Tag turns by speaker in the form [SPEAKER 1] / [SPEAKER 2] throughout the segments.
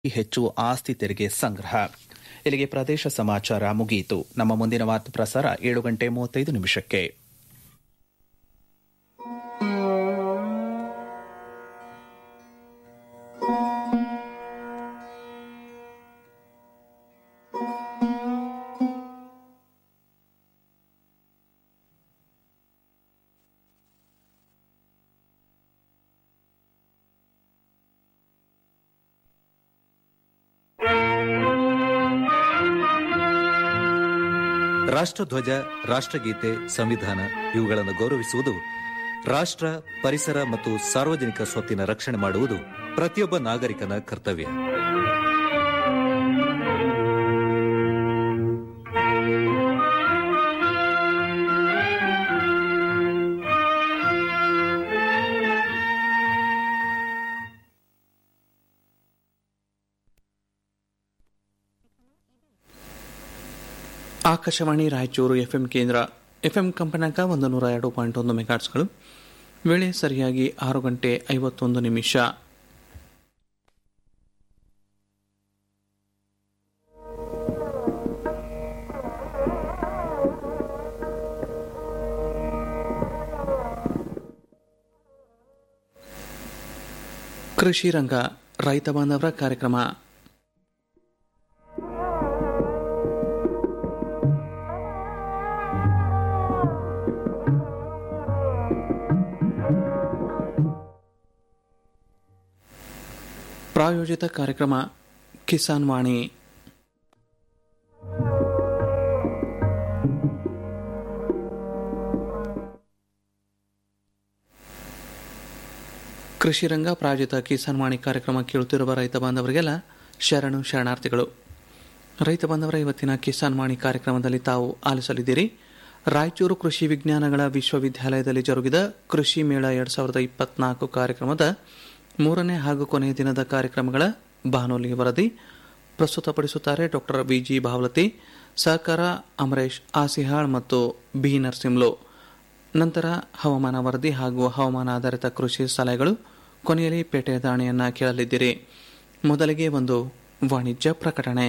[SPEAKER 1] ಹೆಚ್ಚು ಆಸ್ತಿ ತೆರಿಗೆ ಸಂಗ್ರಹ ಇಲ್ಲಿಗೆ ಪ್ರದೇಶ ಸಮಾಚಾರ ಮುಗಿಯಿತು ನಮ್ಮ ಮುಂದಿನ ವಾರ್ತಾ ಪ್ರಸಾರ ಏಳು ಗಂಟೆ ಮೂವತ್ತೈದು ನಿಮಿಷಕ್ಕೆ
[SPEAKER 2] ರಾಷ್ಟ್ರಧ್ವಜ ರಾಷ್ಟ್ರಗೀತೆ ಸಂವಿಧಾನ ಇವುಗಳನ್ನು ಗೌರವಿಸುವುದು ರಾಷ್ಟ್ರ ಪರಿಸರ ಮತ್ತು ಸಾರ್ವಜನಿಕ ಸ್ವತ್ತಿನ ರಕ್ಷಣೆ ಮಾಡುವುದು ಪ್ರತಿಯೊಬ್ಬ ನಾಗರಿಕನ ಕರ್ತವ್ಯ
[SPEAKER 1] ಆಕಾಶವಾಣಿ ರಾಯಚೂರು ಎಫ್ಎಂ ಕೇಂದ್ರ ಎಫ್ಎಂ ಕಂಪನಾಂಕ ಒಂದು ನೂರ ಎರಡು ಪಾಯಿಂಟ್ ಒಂದು ಮೆಗಾಟ್ಸ್ಗಳು ವೇಳೆ ಸರಿಯಾಗಿ ಆರು ಗಂಟೆ ಐವತ್ತೊಂದು ನಿಮಿಷ ಕೃಷಿ ರಂಗ ರೈತ ಬಾಂಧವರ ಕಾರ್ಯಕ್ರಮ ಪ್ರಾಯೋಜಿತ ಕಾರ್ಯಕ್ರಮ ಕಿಸಾನ್ ವಾಣಿ ಕೃಷಿ ರಂಗ ಪ್ರಾಯೋಜಿತ ಕಿಸಾನ್ ವಾಣಿ ಕಾರ್ಯಕ್ರಮ ಕೇಳುತ್ತಿರುವ ರೈತ ಬಾಂಧವರಿಗೆಲ್ಲ ಶರಣು ಶರಣಾರ್ಥಿಗಳು ರೈತ ಬಾಂಧವರ ಇವತ್ತಿನ ಕಿಸಾನ್ ವಾಣಿ ಕಾರ್ಯಕ್ರಮದಲ್ಲಿ ತಾವು ಆಲಿಸಲಿದ್ದೀರಿ ರಾಯಚೂರು ಕೃಷಿ ವಿಜ್ಞಾನಗಳ ವಿಶ್ವವಿದ್ಯಾಲಯದಲ್ಲಿ ಜರುಗಿದ ಕೃಷಿ ಮೇಳ ಎರಡ್ ಸಾವಿರದ ಇಪ್ಪತ್ನಾಲ್ಕು ಕಾರ್ಯಕ್ರಮದ ಮೂರನೇ ಹಾಗೂ ಕೊನೆಯ ದಿನದ ಕಾರ್ಯಕ್ರಮಗಳ ಬಾನುಲಿ ವರದಿ ಪ್ರಸ್ತುತಪಡಿಸುತ್ತಾರೆ ಡಾಕ್ಟರ್ ವಿಜಿ ಭಾವಲತಿ ಸಹಕಾರ ಅಮರೇಶ್ ಆಸಿಹಾಳ್ ಮತ್ತು ಬಿ ನರಸಿಂಹ್ಲು ನಂತರ ಹವಾಮಾನ ವರದಿ ಹಾಗೂ ಹವಾಮಾನ ಆಧಾರಿತ ಕೃಷಿ ಸಲಹೆಗಳು ಕೊನೆಯಲ್ಲಿ ಪೇಟೆ ದಾಣಿಯನ್ನ ಕೇಳಲಿದ್ದೀರಿ ಮೊದಲಿಗೆ ಒಂದು ವಾಣಿಜ್ಯ ಪ್ರಕಟಣೆ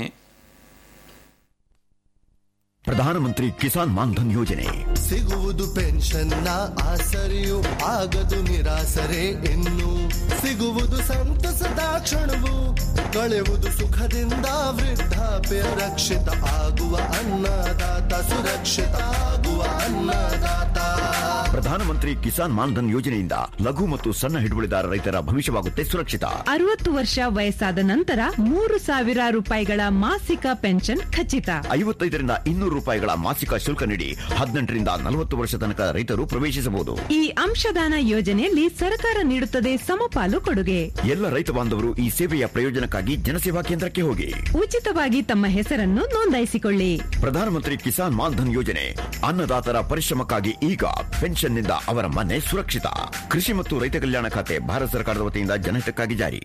[SPEAKER 3] ಪ್ರಧಾನಮಂತ್ರಿ ಕಿಸಾನ್ ಮಾನ್ಧನ್ ಯೋಜನೆ
[SPEAKER 4] ಸಿಗುವುದು ಪೆನ್ಷನ್ನ ಆಸರೆಯು ಆಗದು ನಿರಾಸರೆ ಇನ್ನು ಸಿಗುವುದು ಸಂತಸದ ಕ್ಷಣವು ಕಳೆಯುವುದು ಸುಖದಿಂದ ವೃದ್ಧಾಪ್ಯ ರಕ್ಷಿತ ಆಗುವ ಅನ್ನದಾತ ಸುರಕ್ಷಿತ ಆಗುವ ಅನ್ನದಾತ
[SPEAKER 3] ಪ್ರಧಾನಮಂತ್ರಿ ಕಿಸಾನ್ ಮಾನ್ಧನ್ ಯೋಜನೆಯಿಂದ ಲಘು ಮತ್ತು ಸಣ್ಣ ಹಿಡುವಳಿದಾರ ರೈತರ ಭವಿಷ್ಯವಾಗುತ್ತೆ ಸುರಕ್ಷಿತ
[SPEAKER 5] ಅರವತ್ತು ವರ್ಷ ವಯಸ್ಸಾದ ನಂತರ ಮೂರು ಸಾವಿರ ರೂಪಾಯಿಗಳ ಮಾಸಿಕ ಪೆನ್ಷನ್ ಖಚಿತ
[SPEAKER 3] ಐವತ್ತೈದರಿಂದ ಇನ್ನೂರು ರೂಪಾಯಿಗಳ ಮಾಸಿಕ ಶುಲ್ಕ ನೀಡಿ ಹದಿನೆಂಟರಿಂದ ನಲವತ್ತು ವರ್ಷ ತನಕ ರೈತರು ಪ್ರವೇಶಿಸಬಹುದು
[SPEAKER 5] ಈ ಅಂಶದಾನ ಯೋಜನೆಯಲ್ಲಿ ಸರ್ಕಾರ ನೀಡುತ್ತದೆ ಸಮಪಾಲು ಕೊಡುಗೆ
[SPEAKER 3] ಎಲ್ಲ ರೈತ ಬಾಂಧವರು ಈ ಸೇವೆಯ ಪ್ರಯೋಜನಕ್ಕಾಗಿ ಜನಸೇವಾ ಕೇಂದ್ರಕ್ಕೆ ಹೋಗಿ
[SPEAKER 5] ಉಚಿತವಾಗಿ ತಮ್ಮ ಹೆಸರನ್ನು ನೋಂದಾಯಿಸಿಕೊಳ್ಳಿ
[SPEAKER 3] ಪ್ರಧಾನಮಂತ್ರಿ ಕಿಸಾನ್ ಮಾನ್ಧನ್ ಯೋಜನೆ ಅನ್ನದಾತರ ಪರಿಶ್ರಮಕ್ಕಾಗಿ ಈಗ ಪೆನ್ಷನ್ನಿಂದ ಅವರ ಮನೆ ಸುರಕ್ಷಿತ ಕೃಷಿ ಮತ್ತು ರೈತ ಕಲ್ಯಾಣ ಖಾತೆ ಭಾರತ ಸರ್ಕಾರದ ವತಿಯಿಂದ ಜನಹಿತಕ್ಕಾಗಿ ಜಾರಿ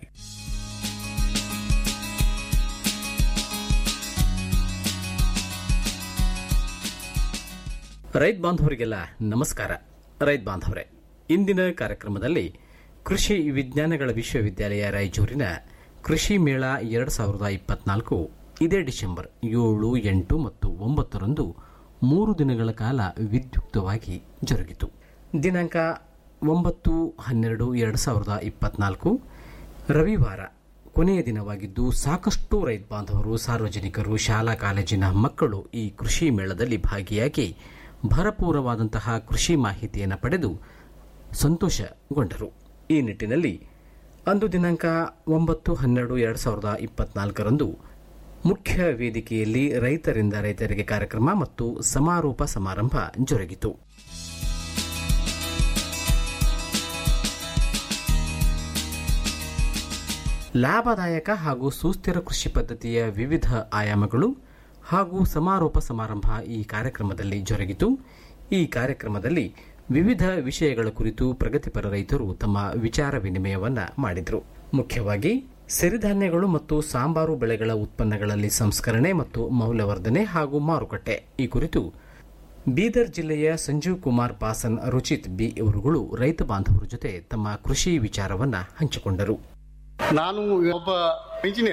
[SPEAKER 6] ರೈತ ಬಾಂಧವರಿಗೆಲ್ಲ ನಮಸ್ಕಾರ ರೈತ ಬಾಂಧವರೇ ಇಂದಿನ ಕಾರ್ಯಕ್ರಮದಲ್ಲಿ ಕೃಷಿ ವಿಜ್ಞಾನಗಳ ವಿಶ್ವವಿದ್ಯಾಲಯ ರಾಯಚೂರಿನ ಕೃಷಿ ಮೇಳ ಎರಡು ಸಾವಿರದ ಇಪ್ಪತ್ನಾಲ್ಕು ಇದೇ ಡಿಸೆಂಬರ್ ಏಳು ಎಂಟು ಮತ್ತು ಒಂಬತ್ತರಂದು ಮೂರು ದಿನಗಳ ಕಾಲ ವಿದ್ಯುಕ್ತವಾಗಿ ಜರುಗಿತು ದಿನಾಂಕ ಒಂಬತ್ತು ಹನ್ನೆರಡು ಎರಡು ಸಾವಿರದ ಇಪ್ಪತ್ನಾಲ್ಕು ರವಿವಾರ ಕೊನೆಯ ದಿನವಾಗಿದ್ದು ಸಾಕಷ್ಟು ರೈತ ಬಾಂಧವರು ಸಾರ್ವಜನಿಕರು ಶಾಲಾ ಕಾಲೇಜಿನ ಮಕ್ಕಳು ಈ ಕೃಷಿ ಮೇಳದಲ್ಲಿ ಭಾಗಿಯಾಗಿ ಭರಪೂರವಾದಂತಹ ಕೃಷಿ ಮಾಹಿತಿಯನ್ನು ಪಡೆದು ಸಂತೋಷಗೊಂಡರು ಈ ನಿಟ್ಟಿನಲ್ಲಿ ಅಂದು ದಿನಾಂಕ ಒಂಬತ್ತು ಹನ್ನೆರಡು ಎರಡು ಸಾವಿರದ ಇಪ್ಪತ್ನಾಲ್ಕರಂದು ಮುಖ್ಯ ವೇದಿಕೆಯಲ್ಲಿ ರೈತರಿಂದ ರೈತರಿಗೆ ಕಾರ್ಯಕ್ರಮ ಮತ್ತು ಸಮಾರೋಪ ಸಮಾರಂಭ ಜರುಗಿತು ಲಾಭದಾಯಕ ಹಾಗೂ ಸುಸ್ಥಿರ ಕೃಷಿ ಪದ್ಧತಿಯ ವಿವಿಧ ಆಯಾಮಗಳು ಹಾಗೂ ಸಮಾರೋಪ ಸಮಾರಂಭ ಈ ಕಾರ್ಯಕ್ರಮದಲ್ಲಿ ಜರುಗಿತು ಈ ಕಾರ್ಯಕ್ರಮದಲ್ಲಿ ವಿವಿಧ ವಿಷಯಗಳ ಕುರಿತು ಪ್ರಗತಿಪರ ರೈತರು ತಮ್ಮ ವಿಚಾರ ವಿನಿಮಯವನ್ನ ಮಾಡಿದರು ಮುಖ್ಯವಾಗಿ ಸಿರಿಧಾನ್ಯಗಳು ಮತ್ತು ಸಾಂಬಾರು ಬೆಳೆಗಳ ಉತ್ಪನ್ನಗಳಲ್ಲಿ ಸಂಸ್ಕರಣೆ ಮತ್ತು ಮೌಲ್ಯವರ್ಧನೆ ಹಾಗೂ ಮಾರುಕಟ್ಟೆ ಈ ಕುರಿತು ಬೀದರ್ ಜಿಲ್ಲೆಯ ಸಂಜೀವ್ ಕುಮಾರ್ ಪಾಸನ್ ರುಚಿತ್ ಬಿ ಇವರುಗಳು ರೈತ ಬಾಂಧವರ ಜೊತೆ ತಮ್ಮ ಕೃಷಿ ವಿಚಾರವನ್ನ ಹಂಚಿಕೊಂಡರು
[SPEAKER 7] ನಾನು ಒಬ್ಬ ಇಂಜಿನಿಯರ್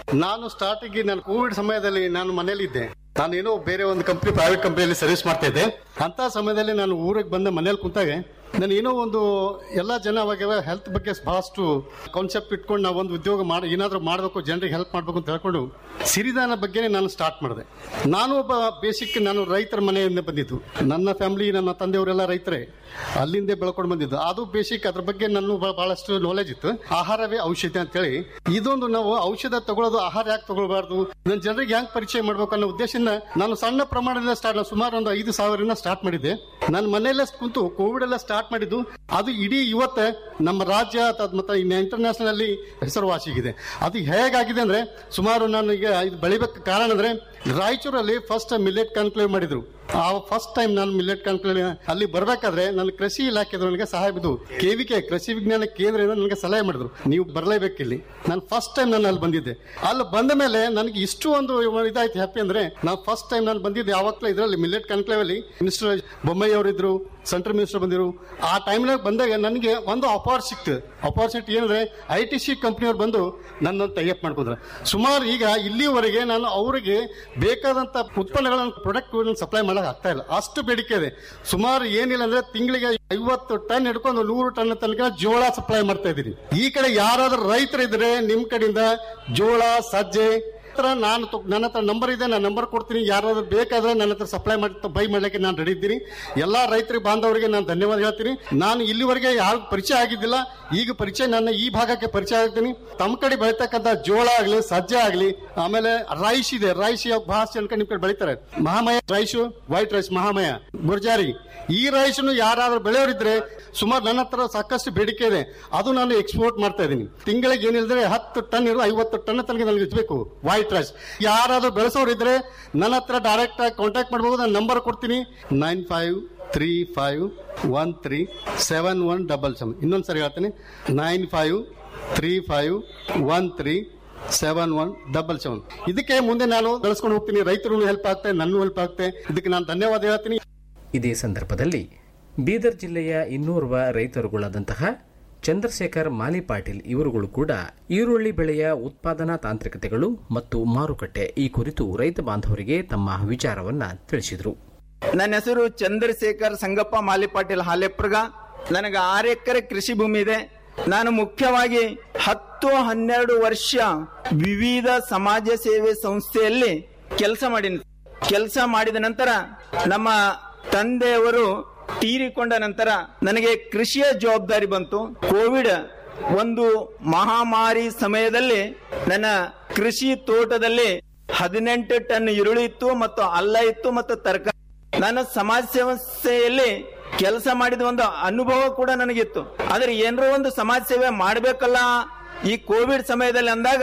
[SPEAKER 7] ನಾನು ಸ್ಟಾರ್ಟಿಂಗ್ ನಾನು ಕೋವಿಡ್ ಸಮಯದಲ್ಲಿ ನಾನು ಮನೇಲಿದ್ದೆ ನಾನು ಏನೋ ಬೇರೆ ಒಂದು ಕಂಪ್ನಿ ಪ್ರೈವೇಟ್ ಕಂಪ್ನಿಯಲ್ಲಿ ಸರ್ವಿಸ್ ಮಾಡ್ತಾ ಇದ್ದೆ ಅಂತ ಸಮಯದಲ್ಲಿ ನಾನು ಊರಿಗೆ ಬಂದ ಮನೇಲಿ ಕುಂತಾಗ ನಾನು ಏನೋ ಒಂದು ಎಲ್ಲ ಜನ ಅವಾಗ ಹೆಲ್ತ್ ಬಗ್ಗೆ ಬಹಳಷ್ಟು ಕಾನ್ಸೆಪ್ಟ್ ಇಟ್ಕೊಂಡು ನಾವು ಒಂದು ಉದ್ಯೋಗ ಮಾಡಿ ಏನಾದರೂ ಮಾಡಬೇಕು ಜನರಿಗೆ ಹೆಲ್ಪ್ ಮಾಡಬೇಕು ಅಂತ ಹೇಳ್ಕೊಂಡು ಸಿರಿಧಾನ ಬಗ್ಗೆನೇ ನಾನು ಸ್ಟಾರ್ಟ್ ಮಾಡಿದೆ ನಾನು ಒಬ್ಬ ಬೇಸಿಕ್ ನಾನು ರೈತರ ಮನೆಯಿಂದ ಬಂದಿದ್ದು ನನ್ನ ಫ್ಯಾಮಿಲಿ ನನ್ನ ತಂದೆಯವರೆಲ್ಲ ರೈತರೇ ಅಲ್ಲಿಂದ ಬೆಳ್ಕೊಂಡು ಬಂದಿದ್ದು ಅದು ಬೇಸಿಕ್ ಅದ್ರ ಬಗ್ಗೆ ನನ್ನ ಬ- ಬಹಳಷ್ಟು ನಾಲೆಜ್ ಇತ್ತು ಆಹಾರವೇ ಔಷಧಿ ಅಂತೇಳಿ ಇದೊಂದು ನಾವು ಔಷಧ ತಗೊಳ್ಳೋದು ಆಹಾರ ಯಾಕೆ ತಗೊಳ್ಬಾರ್ದು ನನ್ನ ಜನರಿಗೆ ಹೆಂಗ್ ಪರಿಚಯ ಮಾಡ್ಬೇಕು ಅನ್ನೋ ಉದ್ದೇಶದಿಂದ ನಾನು ಸಣ್ಣ ಪ್ರಮಾಣದಿಂದ ಸ್ಟಾರ್ಟ್ ಸುಮಾರು ಒಂದು ಐದು ಸಾವಿರದಿಂದ ಸ್ಟಾರ್ಟ್ ಮಾಡಿದ್ದೆ ನನ್ನ ಮನೆಯಲ್ಲೇ ಕುಂತು ಕೋವಿಡ್ ಎಲ್ಲ ಸ್ಟಾರ್ಟ್ ಮಾಡಿದ್ದು ಅದು ಇಡೀ ಇವತ್ತು ನಮ್ಮ ರಾಜ್ಯ ಅದ್ ಮತ್ತೆ ಇಂಟರ್ನ್ಯಾಷನಲ್ ಅಲ್ಲಿ ಹೆಸರುವಾಸಿಗಿದೆ ಅದು ಹೇಗಾಗಿದೆ ಅಂದ್ರೆ ಸುಮಾರು ನಾನು ಈಗ ಇದು ಬೆಳಿಬೇಕು ಕಾರಣ ಅಂದ್ರೆ ರಾಯಚೂರಲ್ಲಿ ಫಸ್ಟ್ ಮಿಲೆಟ್ ಕಾನ್ಕ್ಲೇವ್ ಮಾಡಿದ್ರು ಆ ಫಸ್ಟ್ ಟೈಮ್ ನಾನು ಮಿಲೆಟ್ ಕಾನ್ಕ್ಲೇವ್ ಅಲ್ಲಿ ಬರ್ಬೇಕಾದ್ರೆ ನನ್ನ ಕೃಷಿ ಇಲಾಖೆದವರು ನನಗೆ ಸಹಾಯ ಬಿದ್ದು ಕೆವಿಕೆ ಕೃಷಿ ವಿಜ್ಞಾನ ಕೇಂದ್ರದಿಂದ ನನಗೆ ಸಲಹೆ ಮಾಡಿದ್ರು ನೀವು ಬರಲೇಬೇಕು ಇಲ್ಲಿ ನಾನು ಫಸ್ಟ್ ಟೈಮ್ ನಾನು ಅಲ್ಲಿ ಬಂದಿದ್ದೆ ಅಲ್ಲಿ ಬಂದ ಮೇಲೆ ನನಗೆ ಇಷ್ಟು ಒಂದು ಇದಾಯ್ತು ಹ್ಯಾಪಿ ಅಂದ್ರೆ ನಾವು ಫಸ್ಟ್ ಟೈಮ್ ನಾನು ಬಂದಿದ್ದೆ ಯಾವತ್ತೂ ಇದರಲ್ಲಿ ಮಿಲೆಟ್ ಕಾನ್ಕ್ಲೇವ್ ಅಲ್ಲಿ ಮಿನಿಸ್ಟರ್ ಬೊಮ್ಮಾಯಿ ಅವರಿದ್ರು ಸೆಂಟ್ರಲ್ ಮಿನಿಸ್ಟರ್ ಬಂದಿರು ಆ ಟೈಮ್ನಾಗ ಬಂದಾಗ ನನಗೆ ಒಂದು ಅಪಾರ್ ಸಿಕ್ತು ಅಪಾರ್ಚುನಿಟಿ ಏನಂದ್ರೆ ಐ ಟಿ ಸಿ ಕಂಪ್ನಿಯವ್ರು ಬಂದು ನನ್ನ ಟೈಅಪ್ ಮಾಡ್ಕೊಂಡ್ರೆ ಸುಮಾರು ಈಗ ಇಲ್ಲಿವರೆಗೆ ನಾನು ಅವರಿಗೆ ಬೇಕಾದಂತ ಉತ್ಪನ್ನಗಳನ್ನು ಪ್ರಾಡಕ್ಟ್ ಸಪ್ಲೈ ಮಾಡಕ್ ಆಗ್ತಾ ಇಲ್ಲ ಅಷ್ಟು ಬೇಡಿಕೆ ಇದೆ ಸುಮಾರು ಏನಿಲ್ಲ ಅಂದ್ರೆ ತಿಂಗಳಿಗೆ ಐವತ್ತು ಟನ್ ಹಿಡ್ಕೊಂಡು ನೂರು ಟನ್ ತನಕ ಜೋಳ ಸಪ್ಲೈ ಮಾಡ್ತಾ ಇದ್ದೀನಿ ಈ ಕಡೆ ಯಾರಾದ್ರೂ ರೈತರಿದ್ರೆ ನಿಮ್ ಕಡೆಯಿಂದ ಜೋಳ ಸಜ್ಜೆ ಹತ್ರ ನಾನು ತು- ನನ್ನ ಹತ್ರ ನಂಬರ್ ಇದೆ ನಾನು ನಂಬರ್ ಕೊಡ್ತೀನಿ ಯಾರಾದ್ರೂ ಬೇಕಾದ್ರೆ ನನ್ನ ಹತ್ರ ಸಪ್ಲೈ ಮಾಡಿ ಬೈ ಮಾಡ್ಲಿಕ್ಕೆ ನಾನು ರೆಡಿ ಇದ್ದೀನಿ ಎಲ್ಲಾ ರೈತರಿಗೆ ಬಾಂಧವರಿಗೆ ನಾನು ಧನ್ಯವಾದ ಹೇಳ್ತೀನಿ ನಾನು ಇಲ್ಲಿವರೆಗೆ ಯಾರು ಪರಿಚಯ ಆಗಿದ್ದಿಲ್ಲ ಈಗ ಪರಿಚಯ ನನ್ನ ಈ ಭಾಗಕ್ಕೆ ಪರಿಚಯ ಆಗ್ತೀನಿ ತಮ್ಮ ಕಡೆ ಬೆಳಿತಕ್ಕಂಥ ಜೋಳ ಆಗ್ಲಿ ಸಜ್ಜೆ ಆಗ್ಲಿ ಆಮೇಲೆ ರೈಸ್ ಇದೆ ರೈಸ್ ಬಹಳಷ್ಟು ಜನ ನಿಮ್ ಕಡೆ ಬೆಳಿತಾರೆ Mahamaya rice white rice Mahamaya ಗುರ್ಜಾರಿ ಈ ರೈಸ್ನು ಯಾರಾದ್ರೂ ಬೆಳೆಯೋರಿದ್ರೆ ಸುಮಾರು ನನ್ನ ಹತ್ರ ಸಾಕಷ್ಟು ಬೇಡಿಕೆ ಇದೆ ಅದು ನಾನು ಎಕ್ಸ್ಪೋರ್ಟ್ ಮಾಡ್ತಾ ಇದ್ದೀನಿ ತಿಂಗಳಿಗೆ ಏನಿಲ್ಲದ್ರೆ ಹತ್ತು ಟನ್ ಇರೋ ಐವತ್ತು ಟನ್ ತನಕ ನನಗೆ ಇರ್ಬೇಕು ವೈಟ್ ರೈಸ್ ಯಾರಾದ್ರೂ ಬೆಳೆಸೋರಿದ್ರೆ ನನ್ನ ಹತ್ರ ಡೈರೆಕ್ಟ್ ಆಗಿ ಕಾಂಟ್ಯಾಕ್ಟ್ ಮಾಡ್ಬೋದು ನಾನು ನಂಬರ್ ಕೊಡ್ತೀನಿ nine five three five one three seven one double seven ಇನ್ನೊಂದು ಸರಿ ಹೇಳ್ತೀನಿ nine five three five one three seven one double seven ಇದಕ್ಕೆ ಮುಂದೆ ನಾನು ಬೆಳೆಸ್ಕೊಂಡು ಹೋಗ್ತೀನಿ ರೈತರು ಹೆಲ್ಪ್ ಆಗ್ತದೆ ನನ್ನೂ ಹೆಲ್ಪ್ ಆಗ್ತದೆ ಇದಕ್ಕೆ ನಾನು ಧನ್ಯವಾದ ಹೇಳ್ತೀನಿ
[SPEAKER 6] ಇದೇ ಸಂದರ್ಭದಲ್ಲಿ ಬೀದರ್ ಜಿಲ್ಲೆಯ ಇನ್ನೋರ್ವ ರೈತರುಗಳಾದಂತಹ ಚಂದ್ರಶೇಖರ್ ಮಾಲಿ ಪಾಟೀಲ್ ಇವರುಗಳು ಕೂಡ ಈರುಳ್ಳಿ ಬೆಳೆಯ ಉತ್ಪಾದನಾ ತಾಂತ್ರಿಕತೆಗಳು ಮತ್ತು ಮಾರುಕಟ್ಟೆ ಈ ಕುರಿತು ರೈತ ಬಾಂಧವರಿಗೆ ತಮ್ಮ ವಿಚಾರವನ್ನ ತಿಳಿಸಿದರು
[SPEAKER 8] ನನ್ನ ಹೆಸರು ಚಂದ್ರಶೇಖರ್ ಸಂಗಪ್ಪ ಮಾಲಿಪಾಟೀಲ್ ಹಾಲೆಪ್ರಗ ನನಗೆ ಆರು ಎಕರೆ ಕೃಷಿ ಭೂಮಿ ಇದೆ ನಾನು ಮುಖ್ಯವಾಗಿ ಹತ್ತು ಹನ್ನೆರಡು ವರ್ಷ ವಿವಿಧ ಸಮಾಜ ಸೇವೆ ಸಂಸ್ಥೆಯಲ್ಲಿ ಕೆಲಸ ಮಾಡೀನಿ ಕೆಲಸ ಮಾಡಿದ ನಂತರ ನಮ್ಮ ತಂದೆಯವರು ತೀರಿಕೊಂಡ ನಂತರ ನನಗೆ ಕೃಷಿಯ ಜವಾಬ್ದಾರಿ ಬಂತು ಕೋವಿಡ್ ಒಂದು ಮಹಾಮಾರಿ ಸಮಯದಲ್ಲಿ ನನ್ನ ಕೃಷಿ ತೋಟದಲ್ಲಿ ಹದಿನೆಂಟು ಟನ್ ಈರುಳ್ಳಿ ಇತ್ತು ಮತ್ತು ಅಲ್ಲ ಇತ್ತು ಮತ್ತು ತರಕಾರಿ ನಾನು ಸಮಾಜ ಸಂಸ್ಥೆಯಲ್ಲಿ ಕೆಲಸ ಮಾಡಿದ ಒಂದು ಅನುಭವ ಕೂಡ ನನಗಿತ್ತು ಆದ್ರೆ ಏನರೋ ಒಂದು ಸಮಾಜ ಸೇವೆ ಮಾಡಬೇಕಲ್ಲ ಈ ಕೋವಿಡ್ ಸಮಯದಲ್ಲಿ ಅಂದಾಗ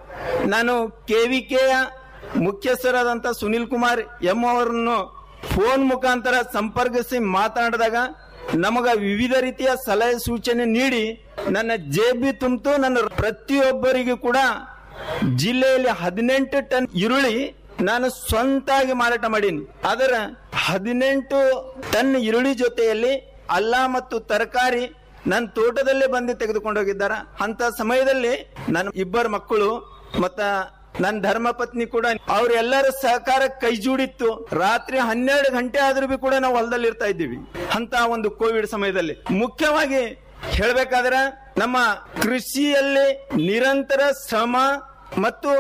[SPEAKER 8] ನಾನು ಕೆವಿಕೆಯ ಮುಖ್ಯಸ್ಥರಾದಂತ ಸುನಿಲ್ ಕುಮಾರ್ ಎಂ ಅವರನ್ನು ಫೋನ್ ಮುಖಾಂತರ ಸಂಪರ್ಕಿಸಿ ಮಾತನಾಡಿದಾಗ ನಮಗ ವಿವಿಧ ರೀತಿಯ ಸಲಹೆ ಸೂಚನೆ ನೀಡಿ ನನ್ನ ಜೇಬಿ ತುಂಬಿತು ನನ್ನ ಪ್ರತಿಯೊಬ್ಬರಿಗೂ ಕೂಡ ಜಿಲ್ಲೆಯಲ್ಲಿ ಹದಿನೆಂಟು ಟನ್ ಈರುಳ್ಳಿ ನಾನು ಸ್ವಂತಾಗಿ ಮಾರಾಟ ಮಾಡೀನಿ ಅದರ ಹದಿನೆಂಟು ಟನ್ ಈರುಳ್ಳಿ ಜೊತೆಯಲ್ಲಿ ಅಲ್ಲ ಮತ್ತು ತರಕಾರಿ ನನ್ನ ತೋಟದಲ್ಲೇ ಬಂದು ತೆಗೆದುಕೊಂಡು ಹೋಗಿದ್ದಾರ ಅಂತ ಸಮಯದಲ್ಲಿ ನನ್ನ ಇಬ್ಬರು ಮಕ್ಕಳು ಮತ್ತ ನನ್ನ ಧರ್ಮ ಪತ್ನಿ ಕೂಡ ಅವರೆಲ್ಲರ ಸಹಕಾರ ಕೈ ಜೋಡಿತ್ತು ರಾತ್ರಿ ಹನ್ನೆರಡು ಗಂಟೆ ಆದ್ರೂ ಬಿ ಕೂಡ ನಾವು ಹೊಲದಲ್ಲಿ ಇರ್ತಾ ಇದ್ದೀವಿ ಅಂತ ಒಂದು ಕೋವಿಡ್ ಸಮಯದಲ್ಲಿ ಮುಖ್ಯವಾಗಿ ಹೇಳ್ಬೇಕಾದ್ರೆ ನಮ್ಮ ಕೃಷಿಯಲ್ಲಿ ನಿರಂತರ ಶ್ರಮ ಮತ್ತು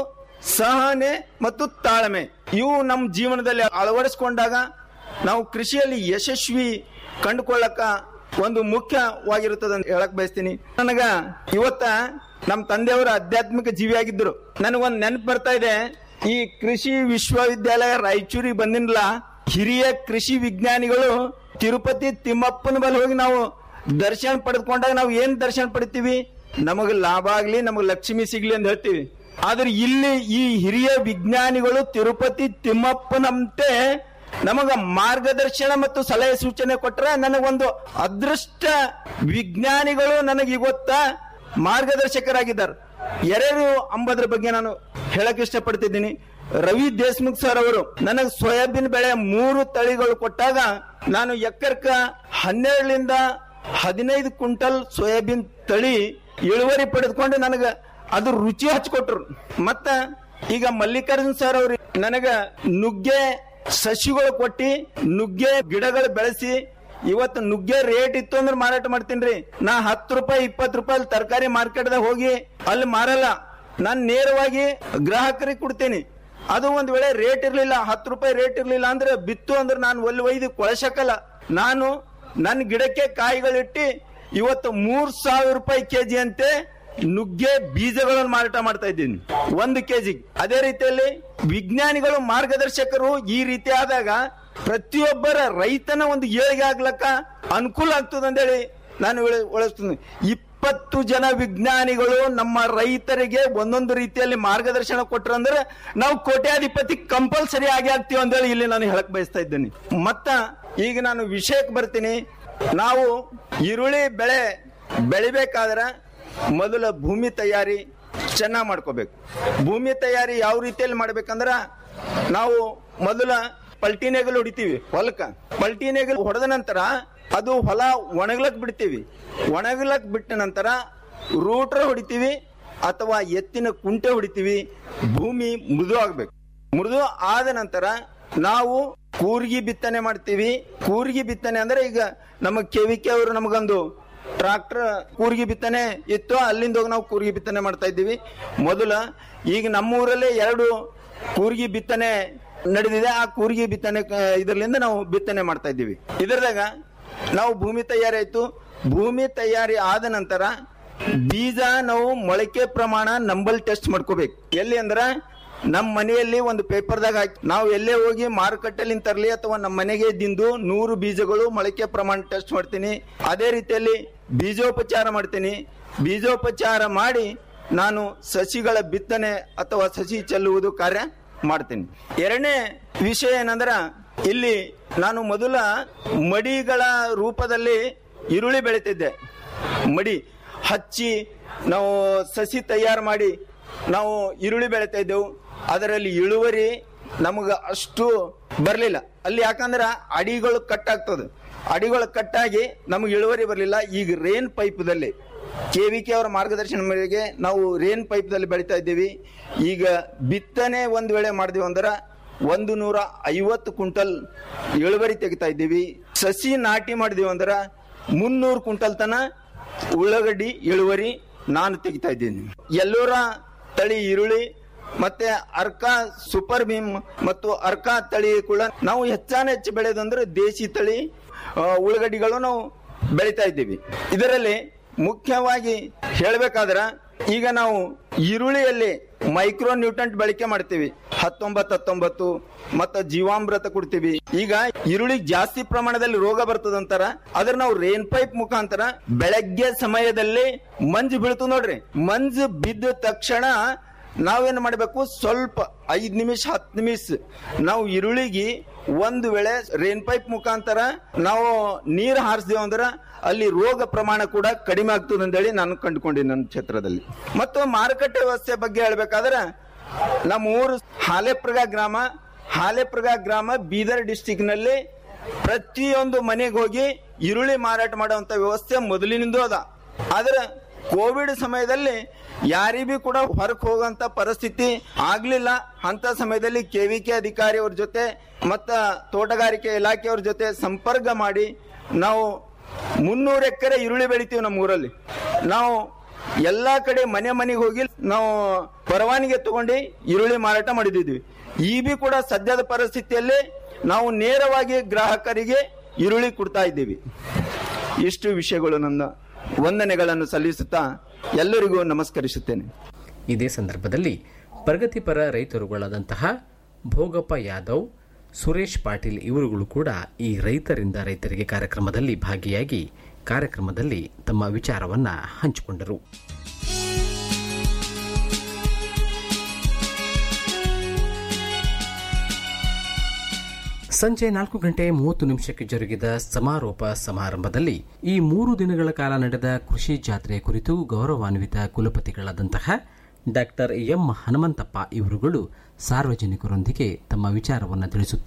[SPEAKER 8] ಸಹನೆ ಮತ್ತು ತಾಳ್ಮೆ ಇವು ನಮ್ಮ ಜೀವನದಲ್ಲಿ ಅಳವಡಿಸಿಕೊಂಡಾಗ ನಾವು ಕೃಷಿಯಲ್ಲಿ ಯಶಸ್ವಿ ಕಂಡುಕೊಳ್ಳಕ ಒಂದು ಮುಖ್ಯವಾಗಿರುತ್ತದೆ ಅಂತ ಹೇಳಕ್ ಬಯಸ್ತೀನಿ ನನಗ ಇವತ್ತ ನಮ್ಮ ತಂದೆಯವರು ಆಧ್ಯಾತ್ಮಿಕ ಜೀವಿಯಾಗಿದ್ದರು ನನಗೊಂದು ನೆನಪು ಬರ್ತಾ ಇದೆ ಈ ಕೃಷಿ ವಿಶ್ವವಿದ್ಯಾಲಯ ರಾಯಚೂರಿಗೆ ಬಂದಿನಲ್ಲ ಹಿರಿಯ ಕೃಷಿ ವಿಜ್ಞಾನಿಗಳು ತಿರುಪತಿ ತಿಮ್ಮಪ್ಪನ ಬಳಿ ಹೋಗಿ ನಾವು ದರ್ಶನ ಪಡೆದುಕೊಂಡಾಗ ನಾವು ಏನ್ ದರ್ಶನ ಪಡಿತೀವಿ ನಮಗ್ ಲಾಭ ಆಗ್ಲಿ ನಮಗ್ ಲಕ್ಷ್ಮಿ ಸಿಗ್ಲಿ ಅಂತ ಹೇಳ್ತೀವಿ ಆದ್ರೆ ಇಲ್ಲಿ ಈ ಹಿರಿಯ ವಿಜ್ಞಾನಿಗಳು ತಿರುಪತಿ ತಿಮ್ಮಪ್ಪನಂತೆ ನಮಗ ಮಾರ್ಗದರ್ಶನ ಮತ್ತು ಸಲಹೆ ಸೂಚನೆ ಕೊಟ್ರೆ ನನಗೊಂದು ಅದೃಷ್ಟ ವಿಜ್ಞಾನಿಗಳು ನನಗೆ ಇವತ್ತ ಮಾರ್ಗದರ್ಶಕರಾಗಿದ್ದಾರೆ ಯಾರ್ಯಾರು ಅಂಬದ್ರ ಬಗ್ಗೆ ನಾನು ಹೇಳಕ್ ಇಷ್ಟಪಡ್ತಿದ್ದೀನಿ ರವಿ ದೇಶ್ಮುಖ್ ಸರ್ ಅವರು ನನಗೆ ಸೋಯಾಬೀನ್ ಬೆಳೆ ಮೂರು ತಳಿಗಳು ಕೊಟ್ಟಾಗ ನಾನು ಎಕರ್ಕ ಹನ್ನೆರಡರಿಂದ ಹದಿನೈದು ಕ್ವಿಂಟಲ್ ಸೋಯಾಬೀನ್ ತಳಿ ಇಳುವರಿ ಪಡೆದುಕೊಂಡು ನನಗೆ ಅದು ರುಚಿ ಹಚ್ಕೊಟ್ರು ಮತ್ತ ಈಗ ಮಲ್ಲಿಕಾರ್ಜುನ್ ಸರ್ ಅವ್ರು ನನಗ ನುಗ್ಗೆ ಸಸಿಗಳು ಕೊಟ್ಟಿ ನುಗ್ಗೆ ಗಿಡಗಳು ಬೆಳೆಸಿ ಇವತ್ತು ನುಗ್ಗೆ ರೇಟ್ ಇತ್ತು ಅಂದ್ರೆ ಮಾರಾಟ ಮಾಡ್ತೀನಿ ನಾ ಹತ್ತು ರೂಪಾಯಿ ಇಪ್ಪತ್ತು ರೂಪಾಯಿ ತರಕಾರಿ ಮಾರ್ಕೆಟ್ದಾಗ ಹೋಗಿ ಅಲ್ಲಿ ಮಾರಲ್ಲ ನಾನು ನೇರವಾಗಿ ಗ್ರಾಹಕರಿಗೆ ಕೊಡ್ತೀನಿ ಅದು ಒಂದ್ ವೇಳೆ ರೇಟ್ ಇರ್ಲಿಲ್ಲ ಹತ್ತು ರೂಪಾಯಿ ರೇಟ್ ಇರ್ಲಿಲ್ಲ ಅಂದ್ರೆ ಬಿತ್ತು ಅಂದ್ರೆ ನಾನು ಒಲ್ಲಿ ಒಯ್ದು ಕೊಳಸಕ್ಕಲ್ಲ ನಾನು ನನ್ನ ಗಿಡಕ್ಕೆ ಕಾಯಿಗಳಿಟ್ಟು ಇವತ್ತು ಮೂರ್ ಸಾವಿರ ರೂಪಾಯಿ ಕೆಜಿ ಅಂತೆ ನುಗ್ಗೆ ಬೀಜಗಳನ್ನು ಮಾರಾಟ ಮಾಡ್ತಾ ಇದ್ದೀನಿ ಒಂದು ಕೆಜಿ ಅದೇ ರೀತಿಯಲ್ಲಿ ವಿಜ್ಞಾನಿಗಳು ಮಾರ್ಗದರ್ಶಕರು ಈ ರೀತಿ ಆದಾಗ ಪ್ರತಿಯೊಬ್ಬರ ರೈತನ ಒಂದು ಏಳಿಗೆ ಆಗ್ಲಕ್ಕ ಅನುಕೂಲ ಆಗ್ತದೆ ಅಂತೇಳಿ ನಾನು ಉಳಿಸ್ತೀನಿ ಇಪ್ಪತ್ತು ಜನ ವಿಜ್ಞಾನಿಗಳು ನಮ್ಮ ರೈತರಿಗೆ ಒಂದೊಂದು ರೀತಿಯಲ್ಲಿ ಮಾರ್ಗದರ್ಶನ ಕೊಟ್ರು ಅಂದ್ರೆ ನಾವು ಕೋಟ್ಯಾಧಿಪತಿ ಕಂಪಲ್ಸರಿ ಆಗಿ ಆಗ್ತೀವಿ ಅಂತೇಳಿ ಇಲ್ಲಿ ನಾನು ಹೇಳಕ್ ಬಯಸ್ತಾ ಇದ್ದೇನೆ ಮತ್ತ ಈಗ ನಾನು ವಿಷಯಕ್ಕೆ ಬರ್ತೀನಿ ನಾವು ಈರುಳ್ಳಿ ಬೆಳೆ ಬೆಳಿಬೇಕಾದ್ರೆ ಮೊದಲ ಭೂಮಿ ತಯಾರಿ ಚೆನ್ನಾಗಿ ಮಾಡ್ಕೋಬೇಕು ಭೂಮಿ ತಯಾರಿ ಯಾವ ರೀತಿಯಲ್ಲಿ ಮಾಡ್ಬೇಕಂದ್ರ ನಾವು ಮೊದಲ ಪಲ್ಟಿನೇಗಲ್ ಹೊಡಿತೀವಿ ಹೊಲಕ್ಕ ಪಲ್ಟಿನೇಗಲ್ ಹೊಡೆದ ನಂತರ ಅದು ಹೊಲ ಒಣಗ್ಲಕ್ ಬಿಡ್ತೀವಿ ಒಣಗ್ಲಕ್ ಬಿಟ್ಟ ನಂತರ ರೂಟ್ರ್ ಹೊಡಿತೀವಿ ಅಥವಾ ಎತ್ತಿನ ಕುಂಟೆ ಹೊಡಿತೀವಿ ಭೂಮಿ ಮೃದು ಆಗ್ಬೇಕು ಮೃದು ಆದ ನಂತರ ನಾವು ಕೂರ್ಗಿ ಬಿತ್ತನೆ ಮಾಡ್ತೀವಿ ಕೂರ್ಗಿ ಬಿತ್ತನೆ ಅಂದ್ರೆ ಈಗ ನಮ್ಮ ಕೆವಿಕೆ ಅವರು ನಮಗೊಂದು ಟ್ರಾಕ್ಟರ್ ಕೂರ್ಗಿ ಬಿತ್ತನೆ ಇತ್ತು ಅಲ್ಲಿಂದ ಹೋಗಿ ನಾವು ಕೂರ್ಗಿ ಬಿತ್ತನೆ ಮಾಡ್ತಾ ಇದ್ದೀವಿ ಮೊದಲ ಈಗ ನಮ್ಮ ಊರಲ್ಲೇ ಎರಡು ಕೂರ್ಗಿ ಬಿತ್ತನೆ ನಡೆದಿದೆ ಆ ಕೂರ್ಗಿ ಬಿತ್ತನೆ ಇದರಿಂದ ನಾವು ಬಿತ್ತನೆ ಮಾಡ್ತಾ ಇದ್ದೀವಿ ಇದರದಾಗ ನಾವು ಭೂಮಿ ತಯಾರಿ ಆಯ್ತು ಭೂಮಿ ತಯಾರಿ ಆದ ನಂತರ ಬೀಜ ನಾವು ಮೊಳಕೆ ಪ್ರಮಾಣ ನಂಬಲ್ ಟೆಸ್ಟ್ ಮಾಡ್ಕೋಬೇಕು ಎಲ್ಲಿ ಅಂದ್ರ ನಮ್ಮ ಮನೆಯಲ್ಲಿ ಒಂದು ಪೇಪರ್ದಾಗ ಹಾಕಿ ನಾವು ಎಲ್ಲೇ ಹೋಗಿ ಮಾರುಕಟ್ಟೆಲಿ ತರಲಿ ಅಥವಾ ನಮ್ಮ ಮನೆಗೆ ದಿಂದು ನೂರು ಬೀಜಗಳು ಮೊಳಕೆ ಪ್ರಮಾಣ ಟೆಸ್ಟ್ ಮಾಡ್ತೀನಿ ಅದೇ ರೀತಿಯಲ್ಲಿ ಬೀಜೋಪಚಾರ ಮಾಡ್ತೀನಿ ಬೀಜೋಪಚಾರ ಮಾಡಿ ನಾನು ಸಸಿಗಳ ಬಿತ್ತನೆ ಅಥವಾ ಸಸಿ ಚೆಲ್ಲುವುದು ಕಾರ್ಯ ಮಾಡ್ತೀನಿ ಎರಡನೇ ವಿಷಯ ಏನಂದ್ರ ಇಲ್ಲಿ ನಾನು ಮೊದಲ ಮಡಿಗಳ ರೂಪದಲ್ಲಿ ಈರುಳ್ಳಿ ಬೆಳಿತಿದ್ದೆ ಮಡಿ ಹಚ್ಚಿ ನಾವು ಸಸಿ ತಯಾರು ಮಾಡಿ ನಾವು ಈರುಳ್ಳಿ ಬೆಳಿತಾ ಇದ್ದೆವು ಅದರಲ್ಲಿ ಇಳುವರಿ ನಮಗ ಅಷ್ಟು ಬರಲಿಲ್ಲ ಅಲ್ಲಿ ಯಾಕಂದ್ರ ಅಡಿಗಳು ಕಟ್ ಆಗ್ತದೆ ಅಡಿಗಳು ಕಟ್ಟಾಗಿ ನಮಗೆ ಇಳುವರಿ ಬರಲಿಲ್ಲ ಈಗ ರೇನ್ ಪೈಪ್ದಲ್ಲಿ ಕೆ ವಿ ಕೆ ಅವರ ಮಾರ್ಗದರ್ಶನ ಮೇರೆಗೆ ನಾವು ರೇನ್ ಪೈಪ್ದಲ್ಲಿ ಬೆಳಿತಾ ಇದ್ದೀವಿ ಈಗ ಬಿತ್ತನೆ ಒಂದು ವೇಳೆ ಮಾಡಿದೀವಿ ಅಂದ್ರೆ ಒಂದು ನೂರ ಐವತ್ತು ಕ್ವಿಂಟಲ್ ಇಳುವರಿ ತೆಗಿತಾ ಇದ್ದೀವಿ ಸಸಿ ನಾಟಿ ಮಾಡಿದೀವಿ ಅಂದ್ರೆ ಮುನ್ನೂರು ಕ್ವಿಂಟಲ್ ತನ ಉಳ್ಳಾಗಡ್ಡಿ ಇಳುವರಿ ನಾನು ತೆಗಿತಾ ಇದ್ದೀನಿ ಎಲ್ಲೂರ ತಳಿ ಈರುಳ್ಳಿ ಮತ್ತೆ ಅರ್ಕ ಸೂಪರ್ ಭೀಮ್ ಮತ್ತು ಅರ್ಕ ತಳಿ ಕೂಡ ನಾವು ಹೆಚ್ಚಾನ ಹೆಚ್ಚು ಬೆಳೆಯೋದಂದ್ರೆ ದೇಸಿ ತಳಿ ಆ, ಉಳ್ಳಾಗಡ್ಡಿಗಳು ನಾವು ಬೆಳಿತಾ ಇದ್ದೀವಿ ಇದರಲ್ಲಿ ಮುಖ್ಯವಾಗಿ ಹೇಳ್ಬೇಕಾದ್ರ ಈಗ ನಾವು ಈರುಳ್ಳಿಯಲ್ಲಿ ಮೈಕ್ರೋ ನ್ಯೂಟ್ರಂಟ್ ಬಳಕೆ ಮಾಡ್ತೀವಿ ಹತ್ತೊಂಬತ್ತು ಹತ್ತೊಂಬತ್ತು ಮತ್ತ ಜೀವಾಮೃತ ಕೊಡ್ತೀವಿ ಈಗ ಈರುಳ್ಳಿ ಜಾಸ್ತಿ ಪ್ರಮಾಣದಲ್ಲಿ ರೋಗ ಬರ್ತದಂತಾರ ಅದ್ರ ನಾವು ರೇನ್ ಪೈಪ್ ಮುಖಾಂತರ ಬೆಳಗ್ಗೆ ಸಮಯದಲ್ಲಿ ಮಂಜು ಬೀಳ್ತು ನೋಡ್ರಿ ಮಂಜು ಬಿದ್ದ ತಕ್ಷಣ ನಾವೇನ್ ಮಾಡ್ಬೇಕು ಸ್ವಲ್ಪ ಐದ್ ನಿಮಿಷ ಹತ್ತು ನಿಮಿಷ ನಾವು ಈರುಳ್ಳಿಗೆ ಒಂದು ವೇಳೆ ರೇನ್ ಪೈಪ್ ಮುಖಾಂತರ ನಾವು ನೀರು ಹಾರಿಸಿದೇವು ಅಂದ್ರ ಅಲ್ಲಿ ರೋಗ ಪ್ರಮಾಣ ಕೂಡ ಕಡಿಮೆ ಆಗ್ತದೆ ಅಂತೇಳಿ ನಾನು ಕಂಡುಕೊಂಡೆ ನನ್ನ ಕ್ಷೇತ್ರದಲ್ಲಿ ಮತ್ತು ಮಾರುಕಟ್ಟೆ ವ್ಯವಸ್ಥೆ ಬಗ್ಗೆ ಹೇಳ್ಬೇಕಾದ್ರೆ ನಮ್ಮ ಊರು ಹಾಲೆಪ್ರಗ ಗ್ರಾಮ ಹಾಲೆಪ್ರಗ ಗ್ರಾಮ ಬೀದರ್ ಡಿಸ್ಟಿಕ್ ನಲ್ಲಿ ಪ್ರತಿಯೊಂದು ಮನೆಗೆ ಹೋಗಿ ಈರುಳ್ಳಿ ಮಾರಾಟ ಮಾಡುವಂತ ವ್ಯವಸ್ಥೆ ಮೊದಲಿನಿಂದೂ ಅದ ಆದ್ರೆ ಕೋವಿಡ್ ಸಮಯದಲ್ಲಿ ಯಾರಿಗೂ ಕೂಡ ಹೊರಗೆ ಹೋಗುವಂತ ಪರಿಸ್ಥಿತಿ ಆಗ್ಲಿಲ್ಲ ಅಂತ ಸಮಯದಲ್ಲಿ ಕೆವಿಕೆ ಅಧಿಕಾರಿ ಅವ್ರ ಜೊತೆ ಮತ್ತ ತೋಟಗಾರಿಕೆ ಇಲಾಖೆಯವ್ರ ಜೊತೆ ಸಂಪರ್ಕ ಮಾಡಿ ನಾವು ಮುನ್ನೂರು ಎಕರೆ ಈರುಳ್ಳಿ ಬೆಳಿತೀವಿ ನಮ್ಮ ಊರಲ್ಲಿ ನಾವು ಎಲ್ಲಾ ಕಡೆ ಮನೆ ಮನೆಗೆ ಹೋಗಿ ನಾವು ಪರವಾನಗಿ ತಗೊಂಡು ಈರುಳ್ಳಿ ಮಾರಾಟ ಮಾಡಿದ್ದೀವಿ ಈ ಬಿ ಕೂಡ ಸದ್ಯದ ಪರಿಸ್ಥಿತಿಯಲ್ಲಿ ನಾವು ನೇರವಾಗಿ ಗ್ರಾಹಕರಿಗೆ ಈರುಳ್ಳಿ ಕೊಡ್ತಾ ಇದ್ದೀವಿ ಇಷ್ಟು ವಿಷಯಗಳು ನನ್ನ ವಂದನೆಗಳನ್ನು ಸಲ್ಲಿಸುತ್ತಾ ಎಲ್ಲರಿಗೂ ನಮಸ್ಕರಿಸುತ್ತೇನೆ
[SPEAKER 6] ಇದೇ ಸಂದರ್ಭದಲ್ಲಿ ಪ್ರಗತಿಪರ ರೈತರುಗಳಾದಂತಹ ಭೋಗಪ್ಪ ಯಾದವ್ ಸುರೇಶ್ ಪಾಟೀಲ್ ಇವರುಗಳು ಕೂಡ ಈ ರೈತರಿಂದ ರೈತರಿಗೆ ಕಾರ್ಯಕ್ರಮದಲ್ಲಿ ಭಾಗಿಯಾಗಿ ಕಾರ್ಯಕ್ರಮದಲ್ಲಿ ತಮ್ಮ ವಿಚಾರವನ್ನ ಹಂಚಿಕೊಂಡರು ಸಂಜೆ ನಾಲ್ಕು ಗಂಟೆ ಮೂವತ್ತು ನಿಮಿಷಕ್ಕೆ ಜರುಗಿದ ಸಮಾರೋಪ ಸಮಾರಂಭದಲ್ಲಿ ಈ ಮೂರು ದಿನಗಳ ಕಾಲ ನಡೆದ ಕೃಷಿ ಜಾತ್ರೆ ಕುರಿತು ಗೌರವಾನ್ವಿತ ಕುಲಪತಿಗಳಾದಂತಹ ಡಾಕ್ಟರ್ ಎಂ ಹನುಮಂತಪ್ಪ ಇವರುಗಳು ಸಾರ್ವಜನಿಕರೊಂದಿಗೆ ತಮ್ಮ ವಿಚಾರವನ್ನು ತಿಳಿಸುತ್ತಾ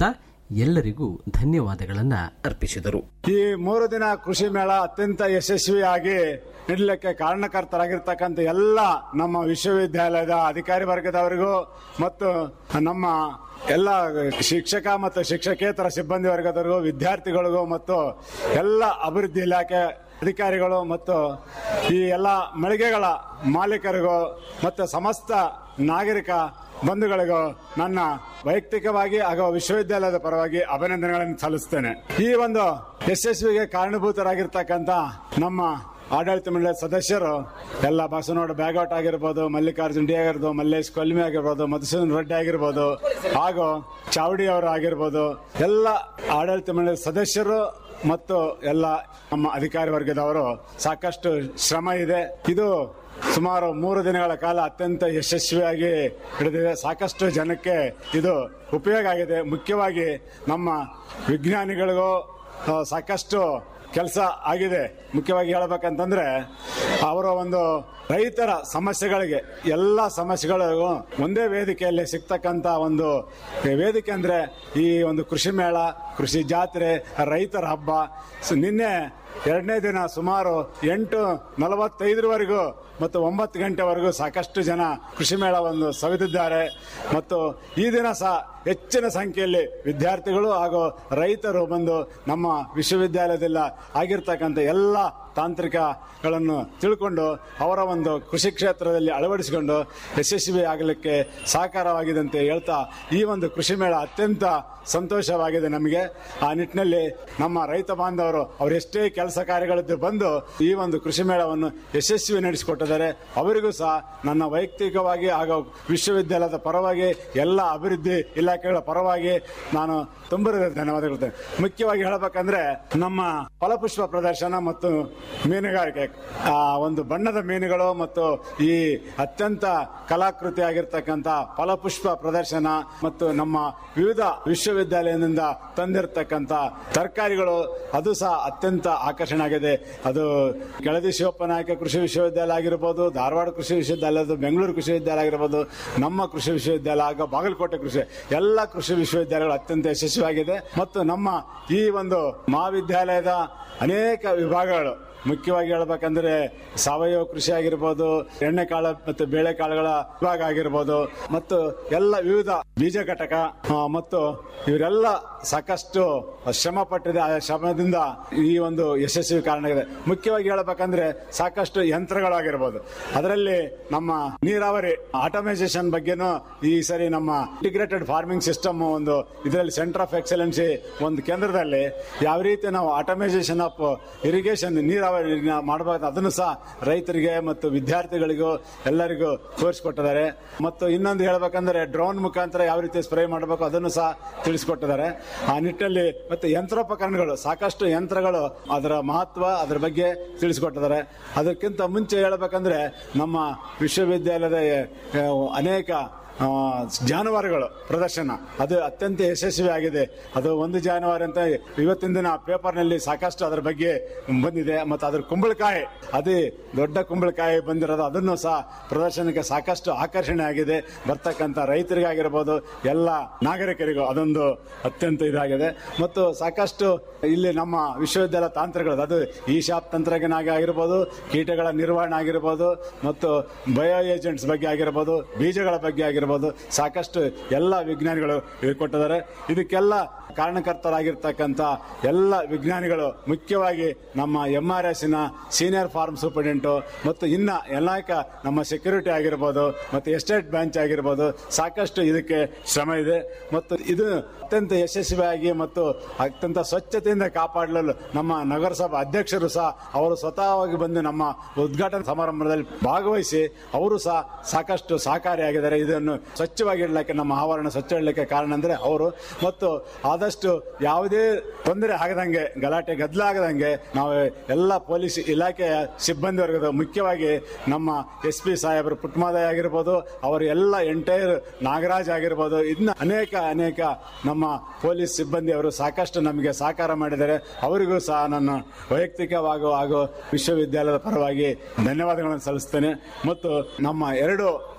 [SPEAKER 6] ಎಲ್ಲರಿಗೂ ಧನ್ಯವಾದಗಳನ್ನು ಅರ್ಪಿಸಿದರು
[SPEAKER 9] ಈ ಮೂರು ದಿನ ಕೃಷಿ ಮೇಳ ಅತ್ಯಂತ ಯಶಸ್ವಿಯಾಗಿ ನಡೀಲಿಕ್ಕೆ ಕಾರಣಕರ್ತರಾಗಿರ್ತಕ್ಕಂಥ ಎಲ್ಲ ನಮ್ಮ ವಿಶ್ವವಿದ್ಯಾಲಯದ ಅಧಿಕಾರಿ ವರ್ಗದವರಿಗೂ ಮತ್ತು ನಮ್ಮ ಎಲ್ಲ ಶಿಕ್ಷಕ ಮತ್ತು ಶಿಕ್ಷಕೇತರ ಸಿಬ್ಬಂದಿ ವರ್ಗದವರಿಗೂ ವಿದ್ಯಾರ್ಥಿಗಳಿಗೂ ಮತ್ತು ಎಲ್ಲ ಅಭಿವೃದ್ಧಿ ಇಲಾಖೆ ಅಧಿಕಾರಿಗಳು ಮತ್ತು ಈ ಎಲ್ಲ ಮಳಿಗೆಗಳ ಮಾಲೀಕರಿಗೂ ಮತ್ತು ಸಮಸ್ತ ನಾಗರಿಕ ಬಂಧುಗಳಿಗೂ ನನ್ನ ವೈಯಕ್ತಿಕವಾಗಿ ಹಾಗೂ ವಿಶ್ವವಿದ್ಯಾಲಯದ ಪರವಾಗಿ ಅಭಿನಂದನೆಗಳನ್ನು ಸಲ್ಲಿಸ್ತೇನೆ ಈ ಒಂದು ಯಶಸ್ವಿಗೆ ಕಾರಣಭೂತರಾಗಿರ್ತಕ್ಕಂಥ ನಮ್ಮ ಆಡಳಿತ ಮಂಡಳಿ ಸದಸ್ಯರು ಎಲ್ಲ ಬಸವನೋಡ ಬ್ಯಾಗೌಟ್ ಆಗಿರ್ಬೋದು ಮಲ್ಲಿಕಾರ್ಜುನ್ ಡಿ ಆಗಿರ್ಬೋದು ಮಲ್ಲೇಶ್ ಕೊಲ್ಮಿ ಆಗಿರ್ಬೋದು ಮಧುಸೂದನ್ ರೆಡ್ಡಿ ಆಗಿರ್ಬೋದು ಹಾಗೂ ಚಾವಡಿ ಅವರು ಆಗಿರ್ಬೋದು ಎಲ್ಲ ಆಡಳಿತ ಮಂಡಳಿ ಸದಸ್ಯರು ಮತ್ತು ಎಲ್ಲ ನಮ್ಮ ಅಧಿಕಾರಿ ವರ್ಗದವರು ಸಾಕಷ್ಟು ಶ್ರಮ ಇದೆ ಇದು ಸುಮಾರು ಮೂರು ದಿನಗಳ ಕಾಲ ಅತ್ಯಂತ ಯಶಸ್ವಿಯಾಗಿ ಹಿಡಿದಿದೆ ಸಾಕಷ್ಟು ಜನಕ್ಕೆ ಇದು ಉಪಯೋಗ ಆಗಿದೆ ಮುಖ್ಯವಾಗಿ ನಮ್ಮ ವಿಜ್ಞಾನಿಗಳಿಗೂ ಆ, ಸಾಕಷ್ಟು ಕೆಲಸ ಆಗಿದೆ ಮುಖ್ಯವಾಗಿ ಹೇಳ್ಬೇಕಂತಂದ್ರೆ ಅವರ ಒಂದು ರೈತರ ಸಮಸ್ಯೆಗಳಿಗೆ ಎಲ್ಲ ಸಮಸ್ಯೆಗಳಿಗೂ ಒಂದೇ ವೇದಿಕೆಯಲ್ಲಿ ಸಿಗ್ತಕ್ಕಂಥ ಒಂದು ವೇದಿಕೆ ಅಂದ್ರೆ ಈ ಒಂದು ಕೃಷಿ ಮೇಳ ಕೃಷಿ ಜಾತ್ರೆ ರೈತರ ಹಬ್ಬ ಸೊ ನಿನ್ನೆ ಎರಡನೇ ದಿನ ಸುಮಾರು ಎಂಟು ನಲವತ್ತೈದರವರೆಗೂ ಮತ್ತು ಒಂಬತ್ತು ಗಂಟೆವರೆಗೂ ಸಾಕಷ್ಟು ಜನ ಕೃಷಿ ಮೇಳವನ್ನು ಸವಿದಿದ್ದಾರೆ ಮತ್ತು ಈ ದಿನ ಸಹ ಹೆಚ್ಚಿನ ಸಂಖ್ಯೆಯಲ್ಲಿ ವಿದ್ಯಾರ್ಥಿಗಳು ಹಾಗೂ ರೈತರು ಬಂದು ನಮ್ಮ ವಿಶ್ವವಿದ್ಯಾಲಯದಲ್ಲಿ ಆಗಿರ್ತಕ್ಕಂಥ ಎಲ್ಲ ತಾಂತ್ರಿಕಗಳನ್ನು ತಿಳ್ಕೊಂಡು ಅವರ ಒಂದು ಕೃಷಿ ಕ್ಷೇತ್ರದಲ್ಲಿ ಅಳವಡಿಸಿಕೊಂಡು ಯಶಸ್ವಿ ಆಗಲಿಕ್ಕೆ ಸಹಕಾರವಾಗಿದೆ ಅಂತ ಹೇಳ್ತಾ ಈ ಒಂದು ಕೃಷಿ ಮೇಳ ಅತ್ಯಂತ ಸಂತೋಷವಾಗಿದೆ ನಮಗೆ ಆ ನಿಟ್ಟಿನಲ್ಲಿ ನಮ್ಮ ರೈತ ಬಾಂಧವರು ಅವರೆಷ್ಟೇ ಕೆಲಸ ಕಾರ್ಯಗಳಿದ್ದು ಬಂದು ಈ ಒಂದು ಕೃಷಿ ಮೇಳವನ್ನು ಯಶಸ್ವಿ ನಡೆಸಿಕೊಟ್ಟಿದ್ದಾರೆ ಅವರಿಗೂ ಸಹ ನನ್ನ ವೈಯಕ್ತಿಕವಾಗಿ ಹಾಗೂ ವಿಶ್ವವಿದ್ಯಾಲಯದ ಪರವಾಗಿ ಎಲ್ಲ ಅಭಿವೃದ್ಧಿ ಇಲಾಖೆಗಳ ಪರವಾಗಿ ನಾನು ತುಂಬ ಧನ್ಯವಾದಗಳು ಮುಖ್ಯವಾಗಿ ಹೇಳಬೇಕಂದ್ರೆ ನಮ್ಮ ಫಲಪುಷ್ಪ ಪ್ರದರ್ಶನ ಮತ್ತು ಮೀನುಗಾರಿಕೆ ಆ ಒಂದು ಬಣ್ಣದ ಮೀನುಗಳು ಮತ್ತು ಈ ಅತ್ಯಂತ ಕಲಾಕೃತಿ ಆಗಿರ್ತಕ್ಕಂಥ ಫಲಪುಷ್ಪ ಪ್ರದರ್ಶನ ಮತ್ತು ನಮ್ಮ ವಿವಿಧ ವಿಶ್ವವಿದ್ಯಾಲಯದಿಂದ ತಂದಿರತಕ್ಕಂಥ ತರಕಾರಿಗಳು ಅದು ಸಹ ಅತ್ಯಂತ ಆಕರ್ಷಣೆ ಆಗಿದೆ ಅದು ಕೆಳದಿ ಶಿವಪ್ಪನಾಯಕ ಕೃಷಿ ವಿಶ್ವವಿದ್ಯಾಲಯ ಆಗಿರ್ಬೋದು ಧಾರವಾಡ ಕೃಷಿ ವಿಶ್ವವಿದ್ಯಾಲಯದ ಬೆಂಗಳೂರು ಕೃಷಿ ವಿಶ್ವವಿದ್ಯಾಲಯ ಆಗಿರ್ಬೋದು ನಮ್ಮ ಕೃಷಿ ವಿಶ್ವವಿದ್ಯಾಲಯ ಹಾಗೂ ಬಾಗಲಕೋಟೆ ಕೃಷಿ ಎಲ್ಲ ಕೃಷಿ ವಿಶ್ವವಿದ್ಯಾಲಯಗಳು ಅತ್ಯಂತ ಯಶಸ್ವಿಯಾಗಿದೆ ಮತ್ತು ನಮ್ಮ ಈ ಒಂದು ಮಹಾವಿದ್ಯಾಲಯದ ಅನೇಕ ವಿಭಾಗಗಳು ಮುಖ್ಯವಾಗಿ ಹೇಳ್ಬೇಕಂದ್ರೆ ಸಾವಯವ ಕೃಷಿ ಆಗಿರ್ಬೋದು ಎಣ್ಣೆಕಾಳು ಮತ್ತು ಬೇಳೆಕಾಳುಗಳ ವಿಭಾಗ ಆಗಿರ್ಬೋದು ಮತ್ತು ಎಲ್ಲ ವಿವಿಧ ಬೀಜ ಘಟಕ ಆ, ಮತ್ತು ಇವರೆಲ್ಲ ಸಾಕಷ್ಟು ಶ್ರಮ ಪಟ್ಟಿದೆ ಆ ಶ್ರಮದಿಂದ ಈ ಒಂದು ಯಶಸ್ವಿ ಕಾರಣ ಇದೆ ಮುಖ್ಯವಾಗಿ ಹೇಳ್ಬೇಕಂದ್ರೆ ಸಾಕಷ್ಟು ಯಂತ್ರಗಳಾಗಿರ್ಬೋದು ಅದರಲ್ಲಿ ನಮ್ಮ ನೀರಾವರಿ ಆಟೋಮೈಸೇಷನ್ ಬಗ್ಗೆನೂ ಈ ಸರಿ ನಮ್ಮ ಇಂಟಿಗ್ರೇಟೆಡ್ ಫಾರ್ಮಿಂಗ್ ಸಿಸ್ಟಮ್ ಒಂದು ಇದರಲ್ಲಿ ಸೆಂಟರ್ ಆಫ್ ಎಕ್ಸಲೆನ್ಸಿ ಒಂದು ಕೇಂದ್ರದಲ್ಲಿ ಯಾವ ರೀತಿ ನಾವು ಆಟೋಮೈಸೇಷನ್ ಆಫ್ ಇರಿಗೇಷನ್ ನೀರಾವರಿ ಮಾಡಬಹುದು ಅದನ್ನು ಸಹ ರೈತರಿಗೆ ಮತ್ತು ವಿದ್ಯಾರ್ಥಿಗಳಿಗೂ ಎಲ್ಲರಿಗೂ ತೋರಿಸಿಕೊಟ್ಟಿದ್ದಾರೆ ಮತ್ತು ಇನ್ನೊಂದು ಹೇಳ್ಬೇಕಂದ್ರೆ ಡ್ರೋನ್ ಮುಖಾಂತರ ಯಾವ ರೀತಿ ಸ್ಪ್ರೇ ಮಾಡಬೇಕು ಅದನ್ನು ಸಹ ತಿಳಿಸಿಕೊಟ್ಟಿದ್ದಾರೆ ಆ ನಿಟ್ಟಿನಲ್ಲಿ ಮತ್ತೆ ಯಂತ್ರೋಪಕರಣಗಳು ಸಾಕಷ್ಟು ಯಂತ್ರಗಳು ಅದರ ಮಹತ್ವ ಅದರ ಬಗ್ಗೆ ತಿಳಿಸಿಕೊಟ್ಟಿದ್ದಾರೆ ಅದಕ್ಕಿಂತ ಮುಂಚೆ ಹೇಳ್ಬೇಕಂದ್ರೆ ನಮ್ಮ ವಿಶ್ವವಿದ್ಯಾಲಯದ ಆ, ಅನೇಕ ಆ, ಜಾನುವಾರುಗಳು ಪ್ರದರ್ಶನ ಅದು ಅತ್ಯಂತ ಯಶಸ್ವಿ ಆಗಿದೆ ಅದು ಒಂದು ಜಾನುವಾರು ಅಂತ ಇವತ್ತಿನ ದಿನ ಪೇಪರ್ನಲ್ಲಿ ಸಾಕಷ್ಟು ಅದರ ಬಗ್ಗೆ ಬಂದಿದೆ ಮತ್ತು ಅದ್ರ ಕುಂಬಳಕಾಯಿ ಅದೇ ದೊಡ್ಡ ಕುಂಬಳಕಾಯಿ ಬಂದಿರೋದು ಅದನ್ನು ಸಹ ಪ್ರದರ್ಶನಕ್ಕೆ ಸಾಕಷ್ಟು ಆಕರ್ಷಣೆ ಆಗಿದೆ ಬರ್ತಕ್ಕಂಥ ರೈತರಿಗಾಗಿರ್ಬೋದು ಎಲ್ಲ ನಾಗರಿಕರಿಗೂ ಅದೊಂದು ಅತ್ಯಂತ ಇದಾಗಿದೆ ಮತ್ತು ಸಾಕಷ್ಟು ಇಲ್ಲಿ ನಮ್ಮ ವಿಶ್ವವಿದ್ಯಾಲಯ ತಾಂತ್ರಗಳು ಅದು ಈ ಶಾಪ್ ತಂತ್ರಜ್ಞಾನ ಆಗಿರ್ಬೋದು ಕೀಟಗಳ ನಿರ್ವಹಣೆ ಆಗಿರ್ಬೋದು ಮತ್ತು ಬಯೋ ಏಜೆಂಟ್ಸ್ ಬಗ್ಗೆ ಆಗಿರ್ಬೋದು ಬೀಜಗಳ ಬಗ್ಗೆ ಆಗಿರ್ಬೋದು ಸಾಕಷ್ಟು ಎಲ್ಲ ವಿಜ್ಞಾನಿಗಳು ಕೊಟ್ಟಿದ್ದಾರೆ ಇದಕ್ಕೆಲ್ಲ ಕಾರಣಕರ್ತರಾಗಿರ್ತಕ್ಕಂಥ ಎಲ್ಲ ವಿಜ್ಞಾನಿಗಳು ಮುಖ್ಯವಾಗಿ ನಮ್ಮ ಎಂ ಆರ್ ಎಸ್ ನ ಸೀನಿಯರ್ ಫಾರ್ಮ್ ಸೂಪರಿಂಟೆಂಟು ಮತ್ತು ಇನ್ನ ಅನೇಕ ನಮ್ಮ ಸೆಕ್ಯೂರಿಟಿ ಆಗಿರ್ಬೋದು ಮತ್ತು ಎಸ್ಟೇಟ್ ಬ್ರಾಂಚ್ ಆಗಿರ್ಬೋದು ಸಾಕಷ್ಟು ಇದಕ್ಕೆ ಶ್ರಮ ಇದೆ ಮತ್ತು ಇದು ಅತ್ಯಂತ ಯಶಸ್ವಿಯಾಗಿ ಮತ್ತು ಅತ್ಯಂತ ಸ್ವಚ್ಛತೆಯಿಂದ ಕಾಪಾಡಲು ನಮ್ಮ ನಗರಸಭಾ ಅಧ್ಯಕ್ಷರು ಸಹ ಅವರು ಸ್ವತಃವಾಗಿ ಬಂದು ನಮ್ಮ ಉದ್ಘಾಟನಾ ಸಮಾರಂಭದಲ್ಲಿ ಭಾಗವಹಿಸಿ ಅವರು ಸಹ ಸಾಕಷ್ಟು ಸಹಕಾರಿಯಾಗಿದ್ದಾರೆ ಇದನ್ನು ಸ್ವಚ್ಛವಾಗಿ ಇಡಲಿಕ್ಕೆ ನಮ್ಮ ಆವರಣ ಸ್ವಚ್ಛ ಇಡಲಿಕ್ಕೆ ಕಾರಣ ಅಂದ್ರೆ ಅವರು ಮತ್ತು ಆದಷ್ಟು ಯಾವುದೇ ತೊಂದರೆ ಆಗದಂಗೆ ಗಲಾಟೆ ಗದ್ದಲ ಆಗದಂಗೆ ನಾವು ಎಲ್ಲ ಪೊಲೀಸ್ ಇಲಾಖೆಯ ಸಿಬ್ಬಂದಿ ವರ್ಗದ ಮುಖ್ಯವಾಗಿ ನಮ್ಮ ಎಸ್ ಪಿ ಸಾಹೇಬರು ಪುಟ್ಮಾದಯ್ಯ ಆಗಿರ್ಬೋದು ಅವರು ಎಲ್ಲ ಎಂಟೈರ್ ನಾಗರಾಜ್ ಆಗಿರ್ಬೋದು ಇನ್ನ ಅನೇಕ ಅನೇಕ ನಮ್ಮ ಪೊಲೀಸ್ ಸಿಬ್ಬಂದಿ ಅವರು ಸಾಕಷ್ಟು ನಮಗೆ ಸಹಕಾರ ಮಾಡಿದ್ದಾರೆ ಅವರಿಗೂ ಸಹ ನನ್ನ ವೈಯಕ್ತಿಕವಾಗಿ ಹಾಗೂ ವಿಶ್ವವಿದ್ಯಾಲಯದ ಪರವಾಗಿ ಧನ್ಯವಾದಗಳನ್ನು ಸಲ್ಲಿಸ್ತೇನೆ ಮತ್ತು ನಮ್ಮ ಎರಡು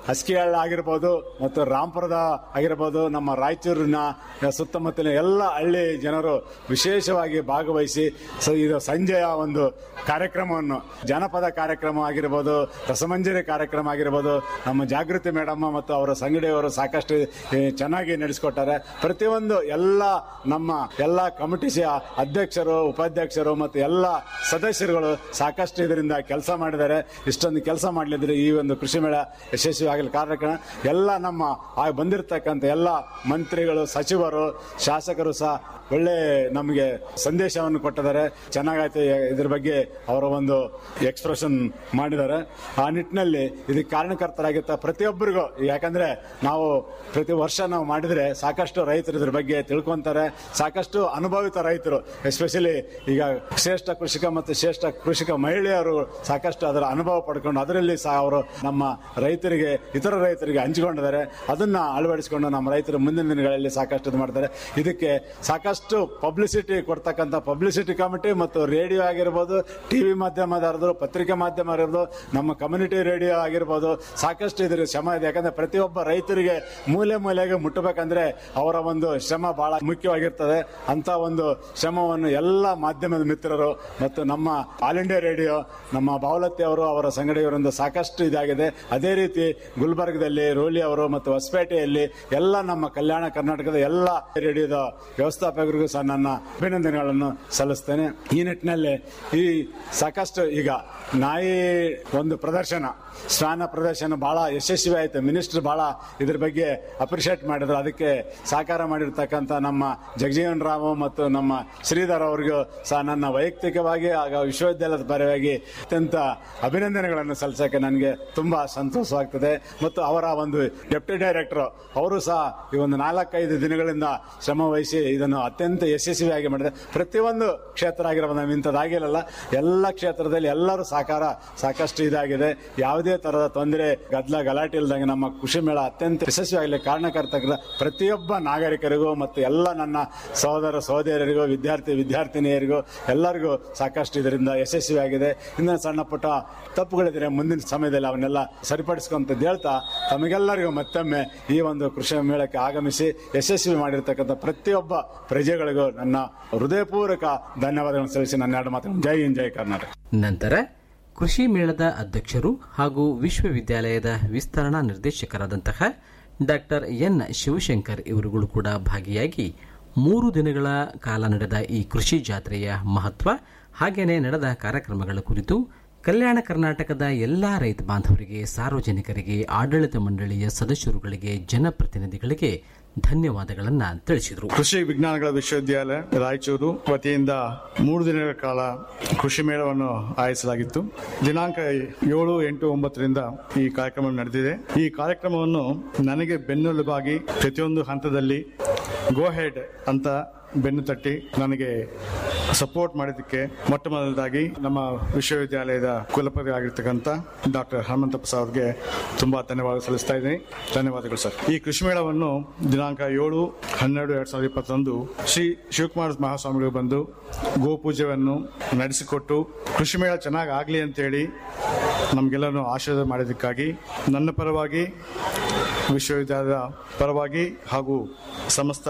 [SPEAKER 9] ಹಸ್ಕಿಹಳ್ಳ ಆಗಿರ್ಬೋದು ಮತ್ತು ರಾಂಪುರದ ಆಗಿರ್ಬೋದು ನಮ್ಮ ರಾಯಚೂರಿನ ಸುತ್ತಮುತ್ತಲಿನ ಎಲ್ಲ ಹಳ್ಳಿ ಜನರು ವಿಶೇಷವಾಗಿ ಭಾಗವಹಿಸಿ ಸ- ಇದು ಸಂಜೆಯ ಒಂದು ಕಾರ್ಯಕ್ರಮವನ್ನು ಜಾನಪದ ಕಾರ್ಯಕ್ರಮ ಆಗಿರ್ಬೋದು ರಸಮಂಜರಿ ಕಾರ್ಯಕ್ರಮ ಆಗಿರ್ಬೋದು ನಮ್ಮ ಜಾಗೃತಿ ಮೇಡಮ್ಮ ಮತ್ತು ಅವರ ಸಂಗಡಿಯವರು ಸಾಕಷ್ಟು ಏ, ಚೆನ್ನಾಗಿ ನಡೆಸಿಕೊಟ್ಟಾರೆ ಪ್ರತಿಯೊಂದು ಎಲ್ಲ ನಮ್ಮ ಎಲ್ಲ ಕಮಿಟಿ ಅಧ್ಯಕ್ಷರು ಉಪಾಧ್ಯಕ್ಷರು ಮತ್ತು ಎಲ್ಲ ಸದಸ್ಯರುಗಳು ಸಾಕಷ್ಟು ಇದರಿಂದ ಕೆಲಸ ಮಾಡಿದ್ದಾರೆ ಇಷ್ಟೊಂದು ಕೆಲಸ ಮಾಡಲಿದ್ರೆ ಈ ಒಂದು ಕೃಷಿ ಮೇಳ ಯಶಸ್ವಿ ಆಗಲಿ ಕಾರಣ ಎಲ್ಲ ನಮ್ಮ ಆ ಬಂದಿರತಕ್ಕಂಥ ಎಲ್ಲ ಮಂತ್ರಿಗಳು ಸಚಿವರು ಶಾಸಕರು ಸಹ ಒಳ್ಳೆ ನಮಗೆ ಸಂದೇಶವನ್ನು ಕೊಟ್ಟಿದ್ದಾರೆ ಚೆನ್ನಾಗೈತೆ ಇದ್ರ ಬಗ್ಗೆ ಅವರ ಒಂದು ಎಕ್ಸ್ಪ್ರೆಷನ್ ಮಾಡಿದ್ದಾರೆ ಆ ನಿಟ್ಟಿನಲ್ಲಿ ಇದಕ್ಕೆ ಕಾರಣಕರ್ತರಾಗಿತ್ತ ಪ್ರತಿಯೊಬ್ಬರಿಗೂ ಯಾಕಂದ್ರೆ ನಾವು ಪ್ರತಿ ವರ್ಷ ನಾವು ಮಾಡಿದ್ರೆ ಸಾಕಷ್ಟು ರೈತರು ಇದ್ರ ಬಗ್ಗೆ ತಿಳ್ಕೊಂತಾರೆ ಸಾಕಷ್ಟು ಅನುಭವಿತ ರೈತರು ಎಸ್ಪೆಷಲಿ ಈಗ ಶ್ರೇಷ್ಠ ಕೃಷಿಕ ಮತ್ತು ಶ್ರೇಷ್ಠ ಕೃಷಿಕ ಮಹಿಳೆಯರು ಸಾಕಷ್ಟು ಅದರ ಅನುಭವ ಪಡ್ಕೊಂಡು ಅದರಲ್ಲಿ ಸಹ ಅವರು ನಮ್ಮ ರೈತರಿಗೆ ಇತರ ರೈತರಿಗೆ ಹಂಚಿಕೊಂಡಿದ್ದಾರೆ ಅದನ್ನ ಅಳವಡಿಸಿಕೊಂಡು ನಮ್ಮ ರೈತರು ಮುಂದಿನ ದಿನಗಳಲ್ಲಿ ಸಾಕಷ್ಟು ಇದು ಮಾಡ್ತಾರೆ ಇದಕ್ಕೆ ಸಾಕಷ್ಟು ಪಬ್ಲಿಸಿಟಿ ಕೊಡ್ತಕ್ಕಂಥ ಪಬ್ಲಿಸಿಟಿ ಕಮಿಟಿ ಮತ್ತು ರೇಡಿಯೋ ಆಗಿರ್ಬೋದು ಟಿವಿ ಮಾಧ್ಯಮದವರು ಪತ್ರಿಕಾ ಮಾಧ್ಯಮ ಇರ್ಬೋದು ನಮ್ಮ ಕಮ್ಯುನಿಟಿ ರೇಡಿಯೋ ಆಗಿರ್ಬೋದು ಸಾಕಷ್ಟು ಇದ್ರ ಶ್ರಮ ಇದೆ ಯಾಕಂದ್ರೆ ಪ್ರತಿಯೊಬ್ಬ ರೈತರಿಗೆ ಮೂಲೆ ಮೂಲೆಗೆ ಮುಟ್ಟಬೇಕಂದ್ರೆ ಅವರ ಒಂದು ಶ್ರಮ ಬಹಳ ಮುಖ್ಯವಾಗಿರ್ತದೆ ಅಂತ ಒಂದು ಶ್ರಮವನ್ನು ಎಲ್ಲ ಮಾಧ್ಯಮದ ಮಿತ್ರರು ಮತ್ತು ನಮ್ಮ ಆಲ್ ಇಂಡಿಯಾ ರೇಡಿಯೋ ನಮ್ಮ ಬಾವಲತ್ತಿ ಅವರು ಅವರ ಸಂಗಡಿಯವರಿಂದ ಸಾಕಷ್ಟು ಇದಾಗಿದೆ ಅದೇ ರೀತಿ ಗುಲ್ಬರ್ಗದಲ್ಲಿ ರೋಲಿ ಅವರು ಮತ್ತು ಹೊಸಪೇಟೆಯಲ್ಲಿ ಎಲ್ಲ ನಮ್ಮ ಕಲ್ಯಾಣ ಕರ್ನಾಟಕದ ಎಲ್ಲ ರೇಡಿಯೋದ ವ್ಯವಸ್ಥಾಪಕರಿಗೂ ಸಹ ನನ್ನ ಅಭಿನಂದನೆಗಳನ್ನು ಸಲ್ಲಿಸ್ತೇನೆ ಈ ನಿಟ್ಟಿನಲ್ಲಿ ಈ ಸಾಕಷ್ಟು ಈಗ ನಾಯಿ ಒಂದು ಪ್ರದರ್ಶನ ಶ್ವಾನ ಪ್ರದರ್ಶನ ಬಹಳ ಯಶಸ್ವಿ ಆಯ್ತು ಮಿನಿಸ್ಟರ್ ಬಹಳ ಇದ್ರ ಬಗ್ಗೆ ಅಪ್ರಿಷಿಯೇಟ್ ಮಾಡಿದ್ರು ಅದಕ್ಕೆ ಸಹಕಾರ ಮಾಡಿರ್ತಕ್ಕಂಥ ನಮ್ಮ ಜಗಜೀವನ್ ರಾವ್ ಮತ್ತು ನಮ್ಮ ಶ್ರೀಧರ್ ಅವರಿಗೂ ಸಹ ನನ್ನ ವೈಯಕ್ತಿಕವಾಗಿ ಆಗ ವಿಶ್ವವಿದ್ಯಾಲಯದ ಪರವಾಗಿ ಅತ್ಯಂತ ಅಭಿನಂದನೆಗಳನ್ನು ಸಲ್ಲಿಸಕ್ಕೆ ನನಗೆ ತುಂಬಾ ಸಂತೋಷವಾಗ್ತದೆ ಮತ್ತು ಅವರ ಒಂದು ಡೆಪ್ಟಿ ಡೈರೆಕ್ಟರ್ ಅವರು ಸಹ ಈ ಒಂದು ನಾಲ್ಕೈದು ದಿನಗಳಿಂದ ಶ್ರಮ ವಹಿಸಿ ಇದನ್ನು ಅತ್ಯಂತ ಯಶಸ್ವಿಯಾಗಿ ಮಾಡಿದೆ ಪ್ರತಿಯೊಂದು ಕ್ಷೇತ್ರ ಆಗಿರ್ಬೋದು ನಾವು ಇಂಥದ್ದಾಗಿರಲ್ಲ ಎಲ್ಲ ಕ್ಷೇತ್ರದಲ್ಲಿ ಎಲ್ಲರೂ ಸಹಕಾರ ಸಾಕಷ್ಟು ಇದಾಗಿದೆ ಯಾವುದೇ ತರಹದ ತೊಂದರೆ ಗದ್ದಲ ಗಲಾಟೆ ಇಲ್ದಂಗೆ ನಮ್ಮ ಕೃಷಿ ಮೇಳ ಅತ್ಯಂತ ಯಶಸ್ವಿಯಾಗಲಿ ಕಾರಣಕರ್ತಕ್ಕಂಥ ಪ್ರತಿಯೊಬ್ಬ ನಾಗರಿಕರಿಗೂ ಮತ್ತು ಎಲ್ಲ ನನ್ನ ಸಹೋದರ ಸಹೋದರಿಯರಿಗೂ ವಿದ್ಯಾರ್ಥಿ ವಿದ್ಯಾರ್ಥಿನಿಯರಿಗೂ ಎಲ್ಲರಿಗೂ ಸಾಕಷ್ಟು ಇದರಿಂದ ಯಶಸ್ವಿಯಾಗಿದೆ ಇನ್ನು ಸಣ್ಣ ಪುಟ್ಟ ತಪ್ಪುಗಳಿದ್ರೆ ಮುಂದಿನ ಸಮಯದಲ್ಲಿ ಅವನ್ನೆಲ್ಲ ಸರಿಪಡಿಸ್ಕೊಂತ ಹೇಳ್ತಾ ತಮಗೆಲ್ಲರಿಗೂ ಮತ್ತೊಮ್ಮೆ ಈ ಒಂದು ಕೃಷಿ ಮೇಳಕ್ಕೆ ಆಗಮಿಸಿ ಯಶಸ್ವಿ ಮಾಡಿರ್ತಕ್ಕಂಥ ಪ್ರತಿಯೊಬ್ಬ ಪ್ರಜೆಗಳಿಗೂ ನನ್ನ ಹೃದಯಪೂರ್ವಕ ಧನ್ಯವಾದಗಳನ್ನು ಸಲ್ಲಿಸಿ ನನ್ನ ಎರಡು ಮಾತು ಜೈ ಹಿಂದ್ ಜೈ ಕರ್ನಾಟಕ
[SPEAKER 6] ನಂತರ ಕೃಷಿ ಮೇಳದ ಅಧ್ಯಕ್ಷರು ಹಾಗೂ ವಿಶ್ವವಿದ್ಯಾಲಯದ ವಿಸ್ತರಣಾ ನಿರ್ದೇಶಕರಾದಂತಹ ಡಾಕ್ಟರ್ ಎನ್ ಶಿವಶಂಕರ್ ಇವರುಗಳು ಕೂಡ ಭಾಗಿಯಾಗಿ ಮೂರು ದಿನಗಳ ಕಾಲ ನಡೆದ ಈ ಕೃಷಿ ಜಾತ್ರೆಯ ಮಹತ್ವ ಹಾಗೇನೆ ನಡೆದ ಕಾರ್ಯಕ್ರಮಗಳ ಕುರಿತು ಕಲ್ಯಾಣ ಕರ್ನಾಟಕದ ಎಲ್ಲಾ ರೈತ ಬಾಂಧವರಿಗೆ ಸಾರ್ವಜನಿಕರಿಗೆ ಆಡಳಿತ ಮಂಡಳಿಯ ಸದಸ್ಯರುಗಳಿಗೆ ಜನಪ್ರತಿನಿಧಿಗಳಿಗೆ ಧನ್ಯವಾದಗಳನ್ನು ತಿಳಿಸಿದರು
[SPEAKER 10] ಕೃಷಿ ವಿಜ್ಞಾನಗಳ ವಿಶ್ವವಿದ್ಯಾಲಯ ರಾಯಚೂರು ವತಿಯಿಂದ ಮೂರು ದಿನಗಳ ಕಾಲ ಕೃಷಿ ಮೇಳವನ್ನು ಆಯೋಜಿಸಲಾಗಿತ್ತು ದಿನಾಂಕ ಏಳು ಎಂಟು ಒಂಬತ್ತರಿಂದ ಈ ಕಾರ್ಯಕ್ರಮ ನಡೆದಿದೆ ಈ ಕಾರ್ಯಕ್ರಮವನ್ನು ನನಗೆ ಬೆನ್ನೆಲುಬಾಗಿ ಪ್ರತಿಯೊಂದು ಹಂತದಲ್ಲಿ ಗೋ ಹೆಡ್ ಅಂತ ಬೆನ್ನು ತಟ್ಟಿ ನನಗೆ ಸಪೋರ್ಟ್ ಮಾಡಿದ್ದಕ್ಕೆ ಮೊಟ್ಟ ಮೊದಲದಾಗಿ ನಮ್ಮ ವಿಶ್ವವಿದ್ಯಾಲಯದ ಕುಲಪತಿ ಆಗಿರ್ತಕ್ಕಂಥ ಡಾಕ್ಟರ್ ಹನುಮಂತಪ್ಪ ಸರ್ ಅವ್ರಿಗೆ ತುಂಬಾ ಧನ್ಯವಾದ ಸಲ್ಲಿಸ್ತಾ ಇದ್ದೀನಿ ಧನ್ಯವಾದಗಳು ಸರ್ ಈ ಕೃಷಿ ಮೇಳವನ್ನು ದಿನಾಂಕ ಏಳು ಹನ್ನೆರಡು ಎರಡ್ ಸಾವಿರದ ಇಪ್ಪತ್ತೊಂದು ಶ್ರೀ ಶಿವಕುಮಾರ ಮಹಾಸ್ವಾಮಿಗಳು ಬಂದು ಗೋಪೂಜೆಯನ್ನು ನಡೆಸಿಕೊಟ್ಟು ಕೃಷಿ ಮೇಳ ಚೆನ್ನಾಗಿ ಆಗಲಿ ಅಂತೇಳಿ ನಮಗೆಲ್ಲರೂ ಆಶೀರ್ವಾದ ಮಾಡಿದ್ದಕ್ಕಾಗಿ ನನ್ನ ಪರವಾಗಿ ವಿಶ್ವವಿದ್ಯಾಲಯದ ಪರವಾಗಿ ಹಾಗೂ ಸಮಸ್ತ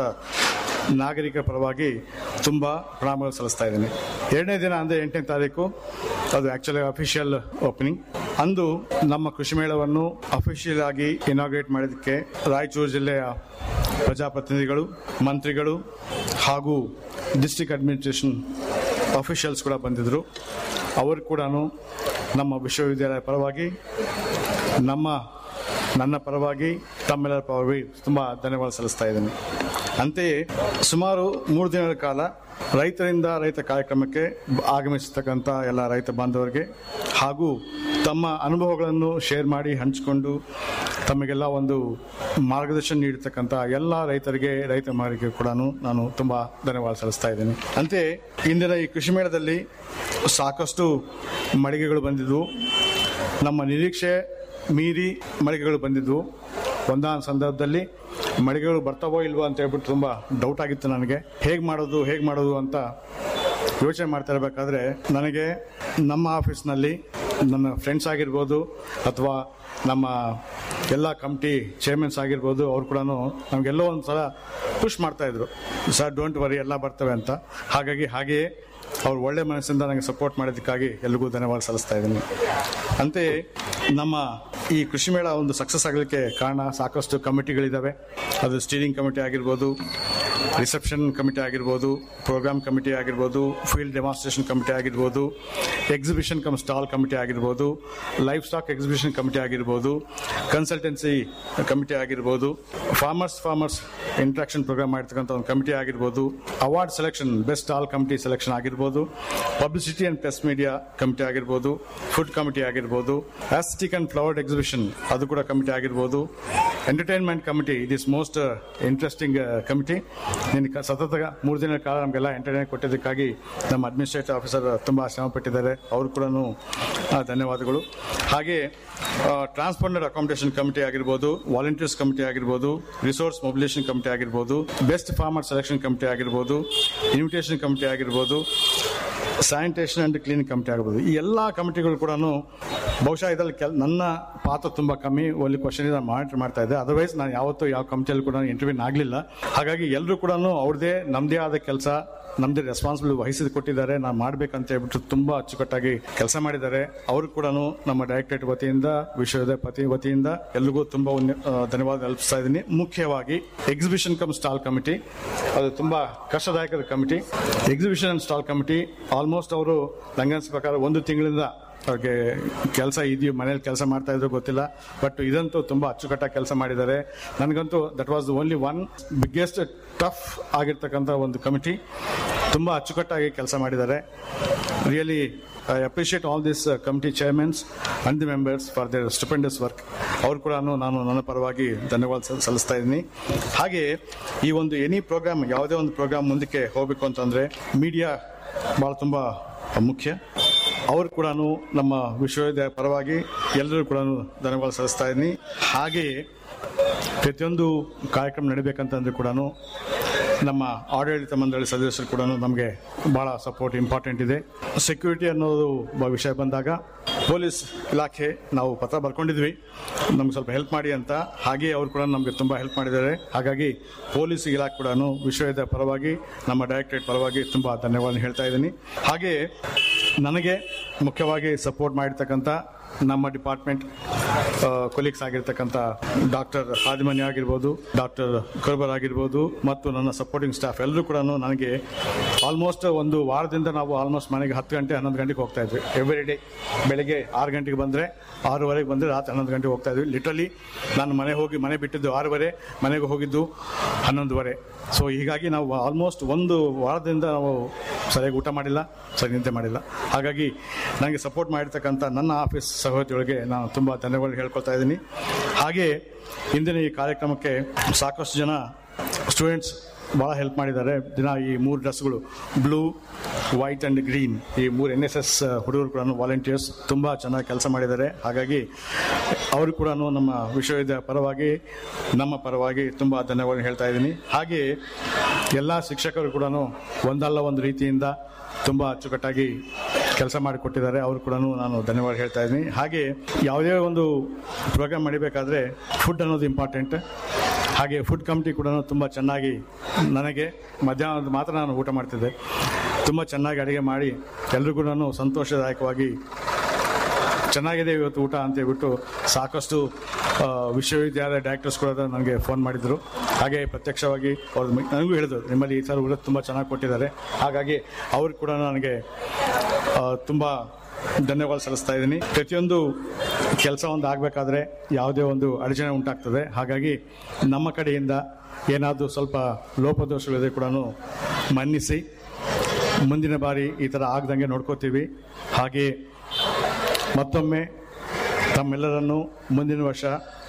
[SPEAKER 10] ನಾಗರಿಕರ ಪರವಾಗಿ ತುಂಬಾ ಪ್ರಣಾಮಗಳು ಸಲ್ಲಿಸ್ತಾ ಇದ್ದೇನೆ ಎರಡನೇ ದಿನ ಅಂದ್ರೆ ಎಂಟನೇ ತಾರೀಕು ಅದು ಆಕ್ಚುಲಿ ಅಫಿಷಿಯಲ್ ಓಪನಿಂಗ್ ಅಂದು ನಮ್ಮ ಕೃಷಿ ಮೇಳವನ್ನು ಅಫಿಷಿಯಲ್ ಆಗಿ ಇನಾಗ್ರೇಟ್ ಮಾಡಿದ್ದಕ್ಕೆ ರಾಯಚೂರು ಜಿಲ್ಲೆಯ ಪ್ರಜಾಪ್ರತಿನಿಧಿಗಳು ಮಂತ್ರಿಗಳು ಹಾಗೂ ಡಿಸ್ಟ್ರಿಕ್ಟ್ ಅಡ್ಮಿನಿಸ್ಟ್ರೇಷನ್ ಅಫಿಷಿಯಲ್ಸ್ ಕೂಡ ಬಂದಿದ್ದರು ಅವರು ಕೂಡ ನಮ್ಮ ವಿಶ್ವವಿದ್ಯಾಲಯ ಪರವಾಗಿ ನಮ್ಮ ನನ್ನ ಪರವಾಗಿ ತಮ್ಮೆಲ್ಲರ ಪರವಾಗಿ ತುಂಬ ಧನ್ಯವಾದ ಸಲ್ಲಿಸ್ತಾ ಇದ್ದೇನೆ ಅಂತೆಯೇ ಸುಮಾರು ಮೂರು ದಿನಗಳ ಕಾಲ ರೈತರಿಂದ ರೈತ ಕಾರ್ಯಕ್ರಮಕ್ಕೆ ಆಗಮಿಸತಕ್ಕಂಥ ಎಲ್ಲ ರೈತ ಬಾಂಧವರಿಗೆ ಹಾಗೂ ತಮ್ಮ ಅನುಭವಗಳನ್ನು ಶೇರ್ ಮಾಡಿ ಹಂಚಿಕೊಂಡು ತಮಗೆಲ್ಲ ಒಂದು ಮಾರ್ಗದರ್ಶನ ನೀಡತಕ್ಕಂಥ ಎಲ್ಲ ರೈತರಿಗೆ ರೈತ ಮಾರಿಗೆ ಕೂಡ ನಾನು ತುಂಬಾ ಧನ್ಯವಾದ ಸಲ್ಲಿಸ್ತಾ ಇದ್ದೇನೆ ಅಂತೆಯೇ ಇಂದಿನ ಈ ಕೃಷಿ ಮೇಳದಲ್ಲಿ ಸಾಕಷ್ಟು ಮಳಿಗೆಗಳು ಬಂದಿದ್ವು ನಮ್ಮ ನಿರೀಕ್ಷೆ ಮೀರಿ ಮಳಿಗೆಗಳು ಬಂದಿದ್ವು ಒಂದಾನ ಸಂದರ್ಭದಲ್ಲಿ ಮಳಿಗೆಗಳು ಬರ್ತಾವೋ ಇಲ್ವೋ ಅಂತ ಹೇಳ್ಬಿಟ್ಟು ತುಂಬಾ ಡೌಟ್ ಆಗಿತ್ತು ನನಗೆ ಹೇಗೆ ಮಾಡೋದು ಹೇಗೆ ಮಾಡೋದು ಅಂತ ಯೋಚನೆ ಮಾಡ್ತಾ ಇರಬೇಕಾದ್ರೆ ನನಗೆ ನಮ್ಮ ಆಫೀಸ್ನಲ್ಲಿ ನನ್ನ ಫ್ರೆಂಡ್ಸ್ ಆಗಿರ್ಬೋದು ಅಥವಾ ನಮ್ಮ ಎಲ್ಲ ಕಮಿಟಿ ಚೇರ್ಮನ್ಸ್ ಆಗಿರ್ಬೋದು ಅವ್ರು ಕೂಡ ನಮಗೆಲ್ಲೋ ಒಂದು ಸಲ ಪುಷ್ ಮಾಡ್ತಾ ಇದ್ರು ಸರ್ ಡೋಂಟ್ ವರಿ ಎಲ್ಲ ಬರ್ತವೆ ಅಂತ ಹಾಗಾಗಿ ಹಾಗೆಯೇ ಅವ್ರು ಒಳ್ಳೆ ಮನಸ್ಸಿಂದ ನನಗೆ ಸಪೋರ್ಟ್ ಮಾಡೋದಕ್ಕಾಗಿ ಎಲ್ರಿಗೂ ಧನ್ಯವಾದ ಸಲ್ಲಿಸ್ತಾ ಇದ್ದೀನಿ ಅಂತೆಯೇ ನಮ್ಮ ಈ ಕೃಷಿ ಮೇಳ ಒಂದು ಸಕ್ಸಸ್ ಆಗಲಿಕ್ಕೆ ಕಾರಣ ಸಾಕಷ್ಟು ಕಮಿಟಿಗಳಿದ್ದಾವೆ ಅದು ಸ್ಟೀರಿಂಗ್ ಕಮಿಟಿ ಆಗಿರ್ಬೋದು ರಿಸೆಪ್ಷನ್ ಕಮಿಟಿ ಆಗಿರ್ಬೋದು ಪ್ರೋಗ್ರಾಮ್ ಕಮಿಟಿ ಆಗಿರ್ಬೋದು ಫೀಲ್ಡ್ ಡೆಮಾನ್ಸ್ಟ್ರೇಷನ್ ಕಮಿಟಿ ಆಗಿರ್ಬೋದು ಎಕ್ಸಿಬಿಷನ್ ಕಮ್ ಸ್ಟಾಲ್ ಕಮಿಟಿ ಆಗಿರ್ಬೋದು ಲೈಫ್ ಸ್ಟಾಕ್ ಎಕ್ಸಿಬಿಷನ್ ಕಮಿಟಿ ಆಗಿರ್ಬೋದು ಕನ್ಸಲ್ಟೆನ್ಸಿ ಕಮಿಟಿ ಆಗಿರ್ಬೋದು ಫಾರ್ಮರ್ಸ್ ಫಾರ್ಮರ್ಸ್ ಇಂಟ್ರಾಕ್ಷನ್ ಪ್ರೋಗ್ರಾಮ್ ಮಾಡಿರ್ತಕ್ಕಂಥ ಒಂದು ಕಮಿಟಿ ಆಗಿರ್ಬೋದು award selection best all committee selection ಆಗಿರ್ಬೋದು publicity and press media committee ಆಗಿರ್ಬೋದು ಫುಡ್ ಕಮಿಟಿ ಆಗಿರ್ಬೋದು ಆಸ್ಟಿಕ್ ಅಂಡ್ ಫ್ಲವರ್ಡ್ ಎಕ್ಸಿಬಿಷನ್ ಅದು ಕೂಡ ಕಮಿಟಿ ಆಗಿರ್ಬೋದು entertainment committee it is most interesting committee ನಿನ್ನ ಸತತ ಮೂರು ದಿನಗಳ ಕಾಲ ನಮಗೆಲ್ಲ ಎಂಟರ್ಟೈನ್ ಕೊಟ್ಟಿದ್ದಕ್ಕಾಗಿ ನಮ್ಮ ಅಡ್ಮಿನಿಸ್ಟ್ರೇಟಿವ್ ಆಫೀಸರ್ ತುಂಬ ಶ್ರಮ ಪಟ್ಟಿದ್ದಾರೆ ಅವರು ಕೂಡ ಧನ್ಯವಾದಗಳು ಹಾಗೆ ಟ್ರಾನ್ಸ್ಪೋಂಡೆಡ್ ಅಕಾಮಿಡೇಷನ್ ಕಮಿಟಿ ಆಗಿರ್ಬೋದು ವಾಲಂಟಿಯರ್ಸ್ ಕಮಿಟಿ ಆಗಿರ್ಬೋದು ರಿಸೋರ್ಸ್ ಮೊಬಿಲೇಷನ್ ಕಮಿಟಿ ಆಗಿರ್ಬೋದು ಬೆಸ್ಟ್ ಫಾರ್ಮರ್ ಸೆಲೆಕ್ಷನ್ ಕಮಿಟಿ ಆಗಿರ್ಬೋದು ಇನ್ವಿಟೇಷನ್ ಕಮಿಟಿ ಆಗಿರ್ಬೋದು ಸ್ಯಾನಿಟೇಷನ್ ಅಂಡ್ ಕ್ಲೀನಿಂಗ್ ಕಮಿಟಿ ಆಗಿರ್ಬೋದು ಈ ಎಲ್ಲ ಕಮಿಟಿಗಳು ಕೂಡ ಬಹುಶಃ ಇದರಲ್ಲಿ ಕೆಲ್ ನನ್ನ ಪಾತ್ರ ತುಂಬ ಕಮ್ಮಿ ಒಲ್ಲಿ ಕ್ವಶನ್ ನಾನು ಮಾನಿಟರ್ ಮಾಡ್ತಾ ಇದ್ದೆ ಅದರ್ವೈಸ್ ನಾನು ಯಾವತ್ತೂ ಯಾವ ಕಮಿಟಿಯಲ್ಲಿ ಕೂಡ ಇಂಟರ್ವ್ಯೂ ಆಗಲಿಲ್ಲ ಹಾಗಾಗಿ ಎಲ್ಲರೂ ಕೂಡ ಅವ್ರದ್ದೇ ನಮ್ಮದೇ ಆದ ಕೆಲಸ ನಮ್ದೇ ರೆಸ್ಪಾನ್ಸಿಬಲ್ ವಹಿಸಿದ್ ಕೊಟ್ಟಿದ್ದಾರೆ ನಾನು ಮಾಡ್ಬೇಕಂತ ಹೇಳ್ಬಿಟ್ಟು ತುಂಬಾ ಅಚ್ಚುಕಟ್ಟಾಗಿ ಕೆಲಸ ಮಾಡಿದ್ದಾರೆ ಅವರು ಕೂಡ ನಮ್ಮ ಡೈರೆಕ್ಟರೇಟ್ ವತಿಯಿಂದ ವಿಶ್ವವಿದ್ಯಾಲಯ ಪತಿ ವತಿಯಿಂದ ಎಲ್ರಿಗೂ ತುಂಬಾ ಉನ್ಯ- ಆ, ಧನ್ಯವಾದ ತಲುಪಿಸ್ತಾ ಇದ್ದೀನಿ ಮುಖ್ಯವಾಗಿ ಎಕ್ಸಿಬಿಷನ್ ಕಮ್ ಸ್ಟಾಲ್ ಕಮಿಟಿ ಅದು ತುಂಬಾ ಕಷ್ಟದಾಯಕದ committee exhibition and stall committee almost ಅವರು ನಂಗನ್ಸ್ ಪ್ರಕಾರ ಒಂದು ತಿಂಗಳಿಂದ ಅವ್ರಿಗೆ ಕೆಲಸ ಇದೆಯೋ ಮನೇಲಿ ಕೆಲಸ ಮಾಡ್ತಾ ಇದ್ರು ಗೊತ್ತಿಲ್ಲ ಬಟ್ ಇದಂತೂ ತುಂಬಾ ಅಚ್ಚುಕಟ್ಟಾಗಿ ಕೆಲಸ ಮಾಡಿದ್ದಾರೆ ನನಗಂತೂ that was only one biggest tough ಆಗಿರ್ತಕ್ಕಂಥ ಒಂದು ಕಮಿಟಿ ತುಂಬಾ ಅಚ್ಚುಕಟ್ಟಾಗಿ ಕೆಲಸ ಮಾಡಿದ್ದಾರೆ really I appreciate all this committee chairmans and the members for their stupendous work ಅವ್ರು ಕೂಡ ನಾನು ನನ್ನ ಪರವಾಗಿ ಧನ್ಯವಾದ ಸಲ್- ಸಲ್ಲಿಸ್ತಾ ಇದ್ದೀನಿ ಹಾಗೆ ಈ ಒಂದು ಎನಿ ಪ್ರೋಗ್ರಾಮ್ ಯಾವುದೇ ಒಂದು ಪ್ರೋಗ್ರಾಮ್ ಮುಂದಕ್ಕೆ ಹೋಗಬೇಕು ಅಂತಂದ್ರೆ ಮೀಡಿಯಾ ಭಾಳ ತುಂಬ ಮುಖ್ಯ ಅವರು ಕೂಡ ನಮ್ಮ ವಿಶ್ವವಿದ್ಯಾಲಯ ಪರವಾಗಿ ಎಲ್ಲರೂ ಕೂಡ ಧನ್ಯವಾದ ಸಲ್ಲಿಸ್ತಾ ಇದ್ದೀನಿ ಹಾಗೆಯೇ ಪ್ರತಿಯೊಂದು ಕಾರ್ಯಕ್ರಮ ನಡಿಬೇಕಂತಂದ್ರೆ ಕೂಡ ನಮ್ಮ ಆಡಳಿತ ಮಂಡಳಿ ಸದಸ್ಯರು ಕೂಡ ನಮಗೆ ಭಾಳ ಸಪೋರ್ಟ್ ಇಂಪಾರ್ಟೆಂಟ್ ಇದೆ ಸೆಕ್ಯೂರಿಟಿ ಅನ್ನೋದು ಬ- ವಿಷಯ ಬಂದಾಗ ಪೊಲೀಸ್ ಇಲಾಖೆ ನಾವು ಪತ್ರ ಬರ್ಕೊಂಡಿದ್ವಿ ನಮ್ಗೆ ಸ್ವಲ್ಪ ಹೆಲ್ಪ್ ಮಾಡಿ ಅಂತ ಹಾಗೆ ಅವರು ಕೂಡ ನಮಗೆ ತುಂಬ ಹೆಲ್ಪ್ ಮಾಡಿದ್ದಾರೆ ಹಾಗಾಗಿ ಪೊಲೀಸ್ ಇಲಾಖೆ ಕೂಡ ವಿಶ್ವವಿದ್ಯಾಲಯ ಪರವಾಗಿ ನಮ್ಮ ಡೈರೆಕ್ಟರೇಟ್ ಪರವಾಗಿ ತುಂಬ ಧನ್ಯವಾದ ಹೇಳ್ತಾ ಇದ್ದೀನಿ ಹಾಗೆ ನನಗೆ ಮುಖ್ಯವಾಗಿ ಸಪೋರ್ಟ್ ಮಾಡಿರ್ತಕ್ಕಂಥ ನಮ್ಮ ಡಿಪಾರ್ಟ್ಮೆಂಟ್ ಕೊಲೀಗ್ಸ್ ಆಗಿರ್ತಕ್ಕಂಥ ಡಾಕ್ಟರ್ ಹಾದಿಮನಿ ಆಗಿರ್ಬೋದು ಡಾಕ್ಟರ್ ಕುರ್ಬರ್ ಆಗಿರ್ಬೋದು ಮತ್ತು ನನ್ನ ಸಪೋರ್ಟಿಂಗ್ ಸ್ಟಾಫ್ ಎಲ್ಲರೂ ಕೂಡ ನನಗೆ ಆಲ್ಮೋಸ್ಟ್ ಒಂದು ವಾರದಿಂದ ನಾವು ಆಲ್ಮೋಸ್ಟ್ ಮನೆಗೆ ಹತ್ತು ಗಂಟೆ ಹನ್ನೊಂದು ಗಂಟೆಗೆ ಹೋಗ್ತಾ ಇದ್ವಿ ಎವ್ರಿ ಡೇ ಬೆಳಗ್ಗೆ ಆರು ಗಂಟೆಗೆ ಬಂದರೆ ಆರೂವರೆಗೆ ಬಂದರೆ ರಾತ್ರಿ ಹನ್ನೊಂದು ಗಂಟೆಗೆ ಹೋಗ್ತಾ ಇದ್ವಿ ಲಿಟ್ರಲಿ ನಾನು ಮನೆ ಹೋಗಿ ಮನೆ ಬಿಟ್ಟಿದ್ದು ಆರೂವರೆ ಮನೆಗೆ ಹೋಗಿದ್ದು ಹನ್ನೊಂದುವರೆ ಸೊ ಹೀಗಾಗಿ ನಾವು ಆಲ್ಮೋಸ್ಟ್ ಒಂದು ವಾರದಿಂದ ನಾವು ಸರಿಯಾಗಿ ಊಟ ಮಾಡಿಲ್ಲ ಸರಿ ನಿದ್ದೆ ಮಾಡಿಲ್ಲ ಹಾಗಾಗಿ ನನಗೆ ಸಪೋರ್ಟ್ ಮಾಡಿರ್ತಕ್ಕಂಥ ನನ್ನ ಆಫೀಸ್ ಸಹೋದರಿಗಳಿಗೆ ನಾನು ತುಂಬ ಧನ್ಯವಾದ ಹೇಳ್ಕೊಳ್ತಾ ಇದ್ದೀನಿ ಹಾಗೆ ಇಂದಿನ ಈ ಕಾರ್ಯಕ್ರಮಕ್ಕೆ ಸಾಕಷ್ಟು ಜನ ಸ್ಟೂಡೆಂಟ್ಸ್ ಭಾಳ ಹೆಲ್ಪ್ ಮಾಡಿದ್ದಾರೆ ದಿನ ಈ ಮೂರು ಡ್ರೆಸ್ಗಳು ಬ್ಲೂ ವೈಟ್ ಆ್ಯಂಡ್ ಗ್ರೀನ್ ಈ ಮೂರು ಎನ್ ಎಸ್ ಎಸ್ ಹುಡುಗರು ಕೂಡ ವಾಲಂಟಿಯರ್ಸ್ ತುಂಬ ಚೆನ್ನಾಗಿ ಕೆಲಸ ಮಾಡಿದ್ದಾರೆ ಹಾಗಾಗಿ ಅವರು ಕೂಡ ನಮ್ಮ ವಿಶ್ವವಿದ್ಯಾಲಯ ಪರವಾಗಿ ನಮ್ಮ ಪರವಾಗಿ ತುಂಬ ಧನ್ಯವಾದ ಹೇಳ್ತಾ ಇದ್ದೀನಿ ಹಾಗೆ ಎಲ್ಲ ಶಿಕ್ಷಕರು ಕೂಡ ಒಂದಲ್ಲ ಒಂದು ರೀತಿಯಿಂದ ತುಂಬ ಅಚ್ಚುಕಟ್ಟಾಗಿ ಕೆಲಸ ಮಾಡಿಕೊಟ್ಟಿದ್ದಾರೆ ಅವರು ಕೂಡ ನಾನು ಧನ್ಯವಾದ ಹೇಳ್ತಾ ಇದ್ದೀನಿ ಹಾಗೆ ಯಾವುದೇ ಒಂದು ಪ್ರೋಗ್ರಾಮ್ ನಡಿಬೇಕಾದ್ರೆ ಫುಡ್ ಅನ್ನೋದು ಇಂಪಾರ್ಟೆಂಟ್ ಹಾಗೆ ಫುಡ್ ಕಮಿಟಿ ಕೂಡ ತುಂಬ ಚೆನ್ನಾಗಿ ನನಗೆ ಮಧ್ಯಾಹ್ನದ ಮಾತ್ರ ನಾನು ಊಟ ಮಾಡ್ತಿದ್ದೆ ತುಂಬ ಚೆನ್ನಾಗಿ ಅಡುಗೆ ಮಾಡಿ ಎಲ್ರಿಗೂ ನಾನು ಸಂತೋಷದಾಯಕವಾಗಿ ಚೆನ್ನಾಗಿದೆ ಇವತ್ತು ಊಟ ಅಂತ ಹೇಳ್ಬಿಟ್ಟು ಸಾಕಷ್ಟು ಆ, ವಿಶ್ವವಿದ್ಯಾಲಯ ಡೈರೆಕ್ಟರ್ಸ್ ಕೂಡ ನನಗೆ ಫೋನ್ ಮಾಡಿದ್ರು ಹಾಗೆ ಪ್ರತ್ಯಕ್ಷವಾಗಿ ಅವ್ರು ಮ- ನನಗೂ ಹೇಳಿದ್ರು ನಿಮ್ಮಲ್ಲಿ ಈ ಥರ ಊಟ ತುಂಬ ಚೆನ್ನಾಗಿ ಕೊಟ್ಟಿದ್ದಾರೆ ಹಾಗಾಗಿ ಅವ್ರು ಕೂಡ ನನಗೆ ಆ, ತುಂಬ ಧನ್ಯವಾದ ಸಲ್ಲಿಸ್ತಾ ಇದ್ದೀನಿ ಪ್ರತಿಯೊಂದು ಕೆಲಸ ಒಂದು ಆಗಬೇಕಾದ್ರೆ ಯಾವುದೇ ಒಂದು ಅಡಚಣೆ ಉಂಟಾಗ್ತದೆ ಹಾಗಾಗಿ ನಮ್ಮ ಕಡೆಯಿಂದ ಏನಾದರೂ ಸ್ವಲ್ಪ ಲೋಪದೋಷಗಳಿದೆ ಕೂಡ ಮನ್ನಿಸಿ ಮುಂದಿನ ಬಾರಿ ಈ ಥರ ಆಗದಂಗೆ ನೋಡ್ಕೋತೀವಿ ಹಾಗೆ ಮತ್ತೊಮ್ಮೆ ತಮ್ಮೆಲ್ಲರನ್ನು ಮುಂದಿನ ವರ್ಷ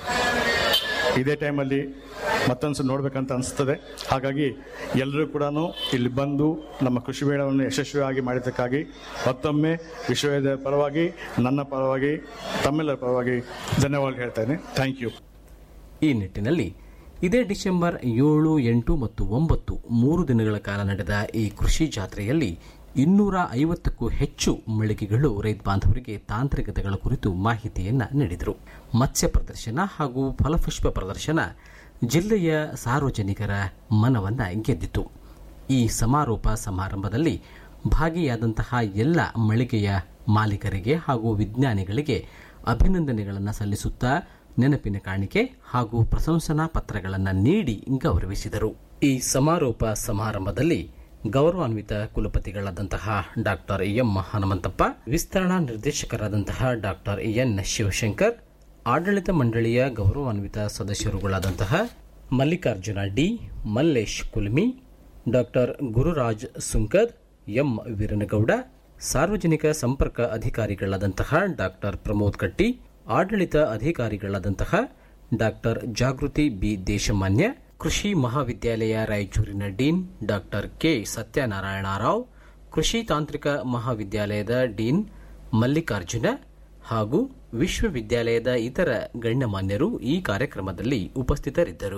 [SPEAKER 10] ಇದೇ ಟೈಮಲ್ಲಿ ಮತ್ತೊಂದು ಸಲ ನೋಡ್ಬೇಕಂತ ಅನಿಸ್ತದೆ ಹಾಗಾಗಿ ಎಲ್ಲರೂ ಕೂಡ ಇಲ್ಲಿ ಬಂದು ನಮ್ಮ ಕೃಷಿ ಮೇಳವನ್ನು ಯಶಸ್ವಿಯಾಗಿ ಮಾಡಿದ್ದಕ್ಕಾಗಿ ಮತ್ತೊಮ್ಮೆ ವಿಶ್ವವಿದ್ಯಾಲಯ ಪರವಾಗಿ ನನ್ನ ಪರವಾಗಿ ತಮ್ಮೆಲ್ಲರ ಪರವಾಗಿ ಧನ್ಯವಾದ ಹೇಳ್ತೇನೆ ಥ್ಯಾಂಕ್ ಯು
[SPEAKER 6] ಈ ನಿಟ್ಟಿನಲ್ಲಿ ಇದೇ ಡಿಸೆಂಬರ್ ಏಳು ಎಂಟು ಮತ್ತು ಒಂಬತ್ತು ಮೂರು ದಿನಗಳ ಕಾಲ ನಡೆದ ಈ ಕೃಷಿ ಜಾತ್ರೆಯಲ್ಲಿ ಇನ್ನೂರ ಐವತ್ತಕ್ಕೂ ಹೆಚ್ಚು ಮಳಿಗೆಗಳು ರೈತ ಬಾಂಧವರಿಗೆ ತಾಂತ್ರಿಕತೆಗಳ ಕುರಿತು ಮಾಹಿತಿಯನ್ನ ನೀಡಿದರು ಮತ್ಸ್ಯ ಪ್ರದರ್ಶನ ಹಾಗೂ ಫಲಪುಷ್ಪ ಪ್ರದರ್ಶನ ಜಿಲ್ಲೆಯ ಸಾರ್ವಜನಿಕರ ಮನವನ್ನ ಗೆದ್ದಿತು ಈ ಸಮಾರೋಪ ಸಮಾರಂಭದಲ್ಲಿ ಭಾಗಿಯಾದಂತಹ ಎಲ್ಲ ಮಳಿಗೆಯ ಮಾಲೀಕರಿಗೆ ಹಾಗೂ ವಿಜ್ಞಾನಿಗಳಿಗೆ ಅಭಿನಂದನೆಗಳನ್ನು ಸಲ್ಲಿಸುತ್ತಾ ನೆನಪಿನ ಕಾಣಿಕೆ ಹಾಗೂ ಪ್ರಶಂಸನಾ ಪತ್ರಗಳನ್ನು ನೀಡಿ ಗೌರವಿಸಿದರು ಈ ಸಮಾರೋಪ ಸಮಾರಂಭದಲ್ಲಿ ಗೌರವಾನ್ವಿತ ಕುಲಪತಿಗಳಾದಂತಹ ಡಾಕ್ಟರ್ ಎಂ ಹನುಮಂತಪ್ಪ ವಿಸ್ತರಣಾ ನಿರ್ದೇಶಕರಾದಂತಹ ಡಾಕ್ಟರ್ ಎನ್ ಶಿವಶಂಕರ್ ಆಡಳಿತ ಮಂಡಳಿಯ ಗೌರವಾನ್ವಿತ ಸದಸ್ಯರುಗಳಾದಂತಹ Mallikarjuna D Mallesh Kulmi doctor Gururaj Sunkad M Veeranagowda ಸಾರ್ವಜನಿಕ ಸಂಪರ್ಕ ಅಧಿಕಾರಿಗಳಾದಂತಹ ಡಾಕ್ಟರ್ ಪ್ರಮೋದ್ ಕಟ್ಟಿ ಆಡಳಿತ ಅಧಿಕಾರಿಗಳಾದಂತಹ ಡಾಕ್ಟರ್ ಜಾಗೃತಿ ಬಿ ದೇಶಮಾನ್ಯ ಕೃಷಿ ಮಹಾವಿದ್ಯಾಲಯ ರಾಯಚೂರಿನ dean doctor K Satyanarayana Rao ಕೃಷಿ ತಾಂತ್ರಿಕ ಮಹಾವಿದ್ಯಾಲಯದ ಡೀನ್ ಮಲ್ಲಿಕಾರ್ಜುನ ಹಾಗೂ ವಿಶ್ವವಿದ್ಯಾಲಯದ ಇತರ ಗಣ್ಯಮಾನ್ಯರು ಈ ಕಾರ್ಯಕ್ರಮದಲ್ಲಿ ಉಪಸ್ಥಿತರಿದ್ದರು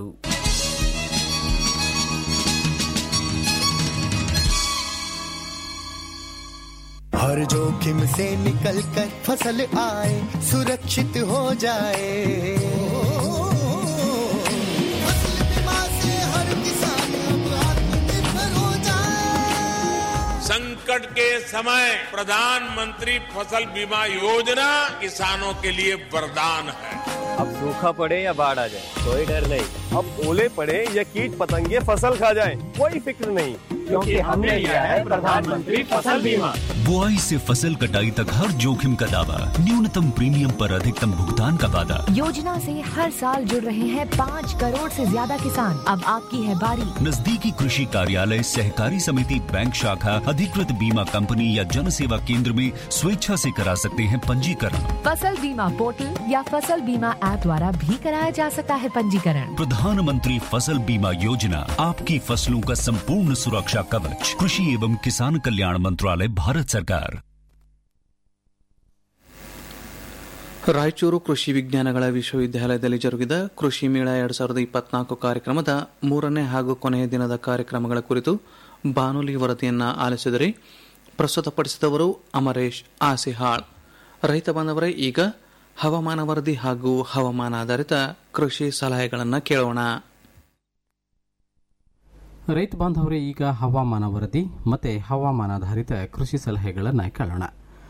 [SPEAKER 4] हर जोखिम से निकल कर फसल आए सुरक्षित हो जाए फसल बीमा से हर किसान अब आत्मनिर्भर हो जाए
[SPEAKER 11] संकट के समय प्रधानमंत्री फसल बीमा योजना किसानों के लिए वरदान है
[SPEAKER 12] अब सूखा पड़े या बाढ़ आ जाए कोई डर नहीं अब ओले पड़े या कीट पतंगे फसल खा जाए कोई फिक्र नहीं क्योंकि हमने लिया है प्रधानमंत्री फसल बीमा
[SPEAKER 13] बुआई से फसल कटाई तक हर जोखिम का दावा न्यूनतम प्रीमियम पर अधिकतम भुगतान का वादा
[SPEAKER 14] योजना से हर साल जुड़ रहे हैं पाँच करोड़ से ज्यादा किसान अब आपकी है बारी
[SPEAKER 13] नजदीकी कृषि कार्यालय सहकारी समिति बैंक शाखा अधिकृत बीमा कंपनी या जन सेवा केंद्र में स्वेच्छा से करा सकते हैं पंजीकरण
[SPEAKER 14] फसल बीमा पोर्टल या फसल बीमा ऐप द्वारा भी कराया जा सकता है पंजीकरण
[SPEAKER 13] प्रधानमंत्री फसल बीमा योजना आपकी फसलों का संपूर्ण सुरक्षा कवच कृषि एवं किसान कल्याण मंत्रालय भारत सरकार
[SPEAKER 1] ರಾಯಚೂರು ಕೃಷಿ ವಿಜ್ಞಾನಗಳ ವಿಶ್ವವಿದ್ಯಾಲಯದಲ್ಲಿ ಜರುಗಿದ ಕೃಷಿ ಮೇಳ ಎರಡ್ ಸಾವಿರದ ಇಪ್ಪತ್ನಾಲ್ಕು ಕಾರ್ಯಕ್ರಮದ ಮೂರನೇ ಹಾಗೂ ಕೊನೆಯ ದಿನದ ಕಾರ್ಯಕ್ರಮಗಳ ಕುರಿತು ಬಾನುಲಿ ವರದಿಯನ್ನ ಆಲಿಸಿದರೆ ಪ್ರಸ್ತುತಪಡಿಸಿದವರು ಅಮರೇಶ್ ಆಸಿಹಾಳ್ ರೈತ ಬಾಂಧವರೇ ಈಗ ಹವಾಮಾನ ವರದಿ ಹಾಗೂ ಹವಾಮಾನ ಆಧಾರಿತ ಕೃಷಿ ಸಲಹೆಗಳನ್ನು ಕೇಳೋಣ
[SPEAKER 6] ರೈತ ಬಾಂಧವರೇ ಈಗ ಹವಾಮಾನ ವರದಿ ಮತ್ತೆ ಹವಾಮಾನಾಧಾರಿತ ಕೃಷಿ ಸಲಹೆಗಳನ್ನು ಕೇಳೋಣ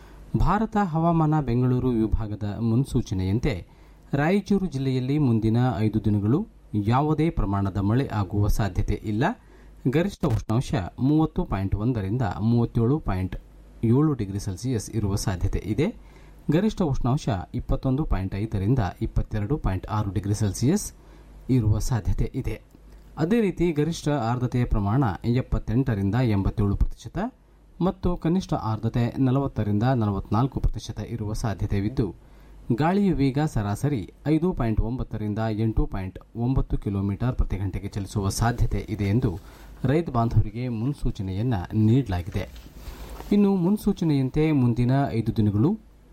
[SPEAKER 6] ಭಾರತ ಹವಾಮಾನ ಬೆಂಗಳೂರು ವಿಭಾಗದ ಮುನ್ಸೂಚನೆಯಂತೆ ರಾಯಚೂರು ಜಿಲ್ಲೆಯಲ್ಲಿ ಮುಂದಿನ ಐದು ದಿನಗಳು ಯಾವುದೇ ಪ್ರಮಾಣದ ಮಳೆ ಆಗುವ ಸಾಧ್ಯತೆ ಇಲ್ಲ ಗರಿಷ್ಠ ಉಷ್ಣಾಂಶ ಮೂವತ್ತು ಪಾಯಿಂಟ್ ಒಂದರಿಂದ ಮೂವತ್ತೇಳು ಪಾಯಿಂಟ್ ಏಳು ಡಿಗ್ರಿ ಸೆಲ್ಸಿಯಸ್ ಇರುವ ಸಾಧ್ಯತೆ ಇದೆ ಗರಿಷ್ಠ ಉಷ್ಣಾಂಶ ಇಪ್ಪತ್ತೊಂದು ಪಾಯಿಂಟ್ ಐದರಿಂದ ಇಪ್ಪತ್ತೆರಡು ಪಾಯಿಂಟ್ ಆರು ಡಿಗ್ರಿ ಸೆಲ್ಸಿಯಸ್ ಇರುವ ಸಾಧ್ಯತೆ ಇದೆ ಅದೇ ರೀತಿ ಗರಿಷ್ಠ ಆರ್ದ್ರತೆಯ ಪ್ರಮಾಣ ಎಪ್ಪತ್ತೆಂಟರಿಂದ ಎಂಬತ್ತೇಳು ಪ್ರತಿಶತ ಮತ್ತು ಕನಿಷ್ಠ ಆರ್ದ್ರತೆ ನಲವತ್ತರಿಂದ ನಲವತ್ನಾಲ್ಕು ಪ್ರತಿಶತ ಇರುವ ಸಾಧ್ಯತೆವಿದ್ದು ಗಾಳಿಯ ವೇಗ ಸರಾಸರಿ ಐದು ಪಾಯಿಂಟ್ ಒಂಬತ್ತರಿಂದ ಎಂಟು ಪಾಯಿಂಟ್ ಒಂಬತ್ತು ಕಿಲೋಮೀಟರ್ ಪ್ರತಿ ಗಂಟೆಗೆ ಚಲಿಸುವ ಸಾಧ್ಯತೆ ಇದೆ ಎಂದು ರೈತ ಬಾಂಧವರಿಗೆ ಮುನ್ಸೂಚನೆಯನ್ನ ನೀಡಲಾಗಿದೆ ಇನ್ನು ಮುನ್ಸೂಚನೆಯಂತೆ ಮುಂದಿನ ಐದು ದಿನಗಳು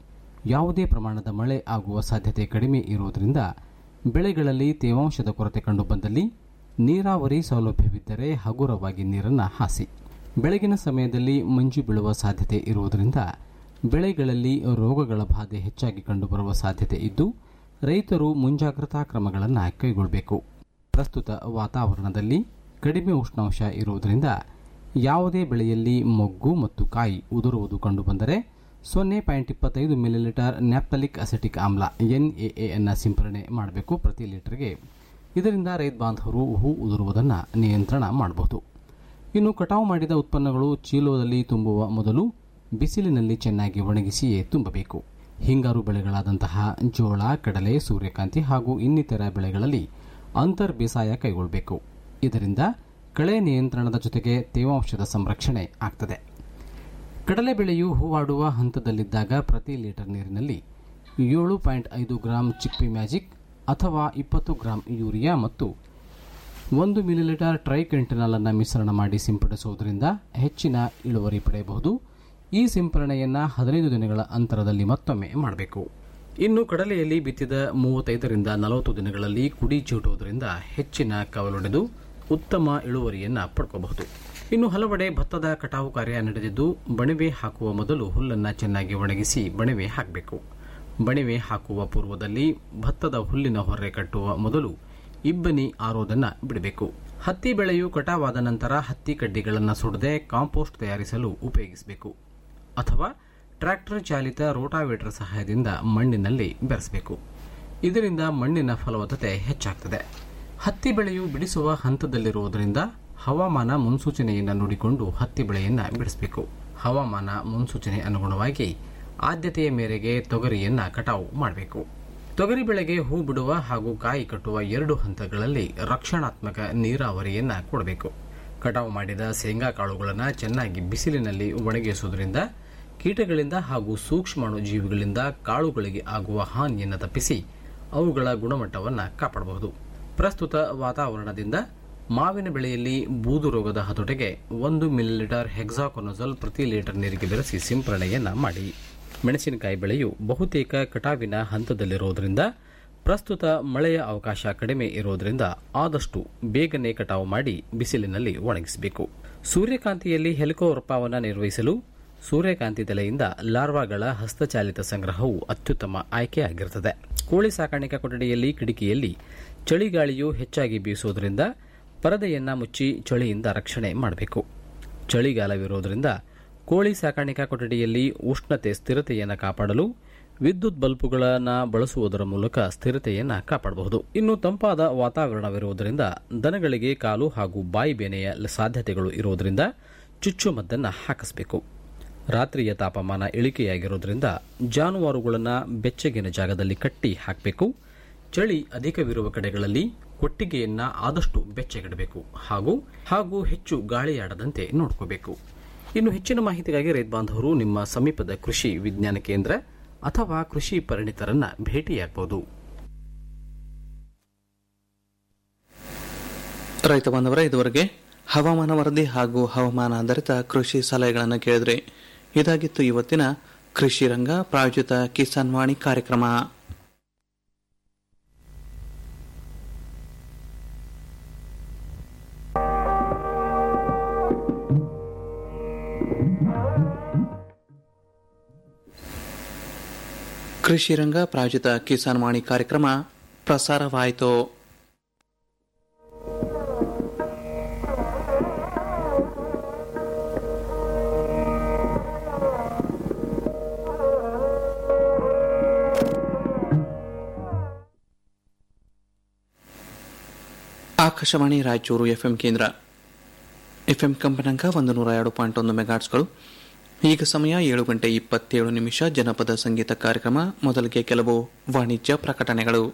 [SPEAKER 6] ಯಾವುದೇ ಪ್ರಮಾಣದ ಮಳೆ ಆಗುವ ಸಾಧ್ಯತೆ ಕಡಿಮೆ ಇರುವುದರಿಂದ ಬೆಳೆಗಳಲ್ಲಿ ತೇವಾಂಶದ ಕೊರತೆ ಕಂಡುಬಂದಲ್ಲಿ ನೀರಾವರಿ ಸೌಲಭ್ಯವಿದ್ದರೆ ಹಗುರವಾಗಿ ನೀರನ್ನು ಹಾಸಿ ಬೆಳಗಿನ ಸಮಯದಲ್ಲಿ ಮಂಜು ಬೀಳುವ ಸಾಧ್ಯತೆ ಇರುವುದರಿಂದ ಬೆಳೆಗಳಲ್ಲಿ ರೋಗಗಳ ಬಾಧೆ ಹೆಚ್ಚಾಗಿ ಕಂಡುಬರುವ ಸಾಧ್ಯತೆ ಇದ್ದು ರೈತರು ಮುಂಜಾಗ್ರತಾ ಕ್ರಮಗಳನ್ನು ಕೈಗೊಳ್ಳಬೇಕು ಪ್ರಸ್ತುತ ವಾತಾವರಣದಲ್ಲಿ ಕಡಿಮೆ ಉಷ್ಣಾಂಶ ಇರುವುದರಿಂದ ಯಾವುದೇ ಬೆಳೆಯಲ್ಲಿ ಮೊಗ್ಗು ಮತ್ತು ಕಾಯಿ ಉದುರುವುದು ಕಂಡುಬಂದರೆ ಸೊನ್ನೆ ಪಾಯಿಂಟ್ ಇಪ್ಪತ್ತೈದು ಮಿಲಿಲೀಟರ್ ನ್ಯಾಪ್ತಲಿಕ್ ಅಸೆಟಿಕ್ ಆಮ್ಲ ಎನ್ಎಎ ಅನ್ನು ಸಿಂಪರಣೆ ಮಾಡಬೇಕು ಪ್ರತಿ ಲೀಟರ್ಗೆ ಇದರಿಂದ ರೈತ ಬಾಂಧವರು ಹೂ ಉದುರುವುದನ್ನು ನಿಯಂತ್ರಣ ಮಾಡಬಹುದು ಇನ್ನು ಕಟಾವು ಮಾಡಿದ ಉತ್ಪನ್ನಗಳು ಚೀಲೋದಲ್ಲಿ ತುಂಬುವ ಮೊದಲು ಬಿಸಿಲಿನಲ್ಲಿ ಚೆನ್ನಾಗಿ ಒಣಗಿಸಿಯೇ ತುಂಬಬೇಕು ಹಿಂಗಾರು ಬೆಳೆಗಳಾದಂತಹ ಜೋಳ ಕಡಲೆ ಸೂರ್ಯಕಾಂತಿ ಹಾಗೂ ಇನ್ನಿತರ ಬೆಳೆಗಳಲ್ಲಿ ಅಂತರ್ ಬೇಸಾಯ ಕೈಗೊಳ್ಳಬೇಕು ಇದರಿಂದ ಕಳೆ ನಿಯಂತ್ರಣದ ಜೊತೆಗೆ ತೇವಾಂಶದ ಸಂರಕ್ಷಣೆ ಆಗ್ತದೆ ಕಡಲೆ ಬೆಳೆಯು ಹೂವಾಡುವ ಹಂತದಲ್ಲಿದ್ದಾಗ ಪ್ರತಿ ಲೀಟರ್ ನೀರಿನಲ್ಲಿ ಏಳು ಪಾಯಿಂಟ್ ಐದು ಗ್ರಾಂ ಚಿಪ್ಪಿ ಮ್ಯಾಜಿಕ್ ಅಥವಾ ಇಪ್ಪತ್ತು ಗ್ರಾಂ ಯೂರಿಯಾ ಮತ್ತು ಒಂದು ಮಿಲಿಲೀಟರ್ ಟ್ರೈಕೆಂಟಿನಲ್ ಅನ್ನು ಮಿಶ್ರಣ ಮಾಡಿ ಸಿಂಪಡಿಸುವುದರಿಂದ ಹೆಚ್ಚಿನ ಇಳುವರಿ ಪಡೆಯಬಹುದು ಈ ಸಿಂಪರಣೆಯನ್ನು ಹದಿನೈದು ದಿನಗಳ ಅಂತರದಲ್ಲಿ ಮತ್ತೊಮ್ಮೆ ಮಾಡಬೇಕು ಇನ್ನು ಕಡಲೆಯಲ್ಲಿ ಬಿತ್ತಿದ ಮೂವತ್ತೈದರಿಂದ ನಲವತ್ತು ದಿನಗಳಲ್ಲಿ ಕುಡಿ ಚೀಟುವುದರಿಂದ ಹೆಚ್ಚಿನ ಕವಲೊಡೆದು ಉತ್ತಮ ಇಳುವರಿಯನ್ನು ಪಡ್ಕೋಬಹುದು ಇನ್ನು ಹಲವೆಡೆ ಭತ್ತದ ಕಟಾವು ಕಾರ್ಯ ನಡೆದಿದ್ದು ಬಣವೆ ಹಾಕುವ ಮೊದಲು ಹುಲ್ಲನ್ನು ಚೆನ್ನಾಗಿ ಒಣಗಿಸಿ ಬಣವೆ ಹಾಕಬೇಕು ಬಣವೆ ಹಾಕುವ ಪೂರ್ವದಲ್ಲಿ ಭತ್ತದ ಹುಲ್ಲಿನ ಹೊರೆ ಕಟ್ಟುವ ಮೊದಲು ಇಬ್ಬನಿ ಆರೋದನ್ನು ಬಿಡಬೇಕು ಹತ್ತಿ ಬೆಳೆಯು ಕಟಾವಾದ ನಂತರ ಹತ್ತಿ ಕಡ್ಡಿಗಳನ್ನು ಸುಡದೆ ಕಾಂಪೋಸ್ಟ್ ತಯಾರಿಸಲು ಉಪಯೋಗಿಸಬೇಕು ಅಥವಾ ಟ್ರ್ಯಾಕ್ಟರ್ ಚಾಲಿತ ರೋಟಾವೇಟರ್ ಸಹಾಯದಿಂದ ಮಣ್ಣಿನಲ್ಲಿ ಬೆರೆಸಬೇಕು ಇದರಿಂದ ಮಣ್ಣಿನ ಫಲವತ್ತತೆ ಹೆಚ್ಚಾಗ್ತದೆ ಹತ್ತಿ ಬೆಳೆಯು ಬಿಡಿಸುವ ಹಂತದಲ್ಲಿರುವುದರಿಂದ ಹವಾಮಾನ ಮುನ್ಸೂಚನೆಯನ್ನು ನೋಡಿಕೊಂಡು ಹತ್ತಿ ಬೆಳೆಯನ್ನು ಬಿಡಿಸಬೇಕು ಹವಾಮಾನ ಮುನ್ಸೂಚನೆ ಅನುಗುಣವಾಗಿ ಆದ್ಯತೆಯ ಮೇರೆಗೆ ತೊಗರಿಯನ್ನು ಕಟಾವು ಮಾಡಬೇಕು ತೊಗರಿ ಬೆಳೆಗೆ ಹೂ ಬಿಡುವ ಹಾಗೂ ಕಾಯಿ ಕಟ್ಟುವ ಎರಡು ಹಂತಗಳಲ್ಲಿ ರಕ್ಷಣಾತ್ಮಕ ನೀರಾವರಿಯನ್ನು ಕೊಡಬೇಕು ಕಟಾವು ಮಾಡಿದ ಶೇಂಗಾ ಕಾಳುಗಳನ್ನು ಚೆನ್ನಾಗಿ ಬಿಸಿಲಿನಲ್ಲಿ ಒಣಗಿಸುವುದರಿಂದ ಕೀಟಗಳಿಂದ ಹಾಗೂ ಸೂಕ್ಷ್ಮಾಣು ಜೀವಿಗಳಿಂದ ಕಾಳುಗಳಿಗೆ ಆಗುವ ಹಾನಿಯನ್ನು ತಪ್ಪಿಸಿ ಅವುಗಳ ಗುಣಮಟ್ಟವನ್ನು ಕಾಪಾಡಬಹುದು ಪ್ರಸ್ತುತ ವಾತಾವರಣದಿಂದ ಮಾವಿನ ಬೆಳೆಯಲ್ಲಿ ಬೂದು ರೋಗದ ಹತೋಟಿಗೆ ಒಂದು ಮಿಲಿಲೀಟರ್ ಹೆಕ್ಸಾಕೊನಜಲ್ ಪ್ರತಿ ಲೀಟರ್ ನೀರಿಗೆ ಬೆರೆಸಿ ಸಿಂಪರಣೆಯನ್ನ ಮಾಡಿ ಮೆಣಸಿನಕಾಯಿ ಬೆಳೆಯು ಬಹುತೇಕ ಕಟಾವಿನ ಹಂತದಲ್ಲಿರುವುದರಿಂದ ಪ್ರಸ್ತುತ ಮಳೆಯ ಅವಕಾಶ ಕಡಿಮೆ ಇರುವುದರಿಂದ ಆದಷ್ಟು ಬೇಗನೆ ಕಟಾವು ಮಾಡಿ ಬಿಸಿಲಿನಲ್ಲಿ ಒಣಗಿಸಬೇಕು ಸೂರ್ಯಕಾಂತಿಯಲ್ಲಿ ಹೆಲಿಕೋವರ್ಪವನ್ನು ನಿರ್ವಹಿಸಲು ಸೂರ್ಯಕಾಂತಿ ತಲೆಯಿಂದ ಲಾರ್ವಾಗಳ ಹಸ್ತಚಾಲಿತ ಸಂಗ್ರಹವು ಅತ್ಯುತ್ತಮ ಆಯ್ಕೆಯಾಗಿರುತ್ತದೆ ಕೋಳಿ ಸಾಕಾಣಿಕಾ ಕೊಠಡಿಯಲ್ಲಿ ಕಿಟಕಿಯಲ್ಲಿ ಚಳಿಗಾಳಿಯು ಹೆಚ್ಚಾಗಿ ಬೀಸುವುದರಿಂದ ಪರದೆಯನ್ನ ಮುಚ್ಚಿ ಚಳಿಯಿಂದ ರಕ್ಷಣೆ ಮಾಡಬೇಕು ಚಳಿಗಾಲವಿರುವುದರಿಂದ ಕೋಳಿ ಸಾಕಾಣಿಕಾ ಕೊಠಡಿಯಲ್ಲಿ ಉಷ್ಣತೆ ಸ್ಥಿರತೆಯನ್ನು ಕಾಪಾಡಲು ವಿದ್ಯುತ್ ಬಲ್ಬುಗಳನ್ನು ಬಳಸುವುದರ ಮೂಲಕ ಸ್ಥಿರತೆಯನ್ನು ಕಾಪಾಡಬಹುದು ಇನ್ನು ತಂಪಾದ ವಾತಾವರಣವಿರುವುದರಿಂದ ದನಗಳಿಗೆ ಕಾಲು ಹಾಗೂ ಬಾಯಿ ಬೇನೆಯ ಸಾಧ್ಯತೆಗಳು ಇರುವುದರಿಂದ ಚುಚ್ಚುಮದ್ದನ್ನು ಹಾಕಿಸಬೇಕು ರಾತ್ರಿಯ ತಾಪಮಾನ ಇಳಿಕೆಯಾಗಿರುವುದರಿಂದ ಜಾನುವಾರುಗಳನ್ನು ಬೆಚ್ಚಗಿನ ಜಾಗದಲ್ಲಿ ಕಟ್ಟಿ ಹಾಕಬೇಕು ಚಳಿ ಅಧಿಕವಿರುವ ಕಡೆಗಳಲ್ಲಿ ಕೊಟ್ಟಿಗೆಯನ್ನ ಆದಷ್ಟು ಬೆಚ್ಚಗಿಡಬೇಕು ಹಾಗೂ ಹಾಗೂ ಹೆಚ್ಚು ಗಾಳಿಯಾಡದಂತೆ ನೋಡ್ಕೋಬೇಕು ಇನ್ನು ಹೆಚ್ಚಿನ ಮಾಹಿತಿಗಾಗಿ ರೈತ ಬಾಂಧವರು ನಿಮ್ಮ ಸಮೀಪದ ಕೃಷಿ ವಿಜ್ಞಾನ ಕೇಂದ್ರ ಅಥವಾ ಕೃಷಿ ಪರಿಣಿತರನ್ನ ಭೇಟಿಯಾಗಬಹುದು
[SPEAKER 1] ರೈತ ಬಾಂಧವರ ಇದುವರೆಗೆ ಹವಾಮಾನ ವರದಿ ಹಾಗೂ ಹವಾಮಾನ ಆಧಾರಿತ ಕೃಷಿ ಸಲಹೆಗಳನ್ನು ಕೇಳಿದ್ರಿ ಇದಾಗಿತ್ತು ಇವತ್ತಿನ ಕೃಷಿ ರಂಗ ಪ್ರಾಯೋಜಿತ ಕಿಸಾನ್ ವಾಣಿ ಕಾರ್ಯಕ್ರಮ ಕೃಷಿ ರಂಗ ಪ್ರಾಯೋಜಿತ ಕಿಸಾನ್ ವಾಣಿ ಕಾರ್ಯಕ್ರಮ ಪ್ರಸಾರವಾಯಿತು ಆಕಾಶವಾಣಿ ರಾಯಚೂರು ಎಫ್ಎಂ ಕೇಂದ್ರ ಎಫ್ಎಂ ಕಂಪನಾಂಕ ಒಂದು ನೂರ ಎರಡು ಪಾಯಿಂಟ್ ಒಂದು ಮೆಗಾಟ್ಸ್ಗಳು ಈಗ ಸಮಯ ಏಳು ಗಂಟೆ ಇಪ್ಪತ್ತೇಳು ನಿಮಿಷ ಜನಪದ ಸಂಗೀತ ಕಾರ್ಯಕ್ರಮ ಮೊದಲಿಗೆ ಕೆಲವು ವಾಣಿಜ್ಯ ಪ್ರಕಟಣೆಗಳು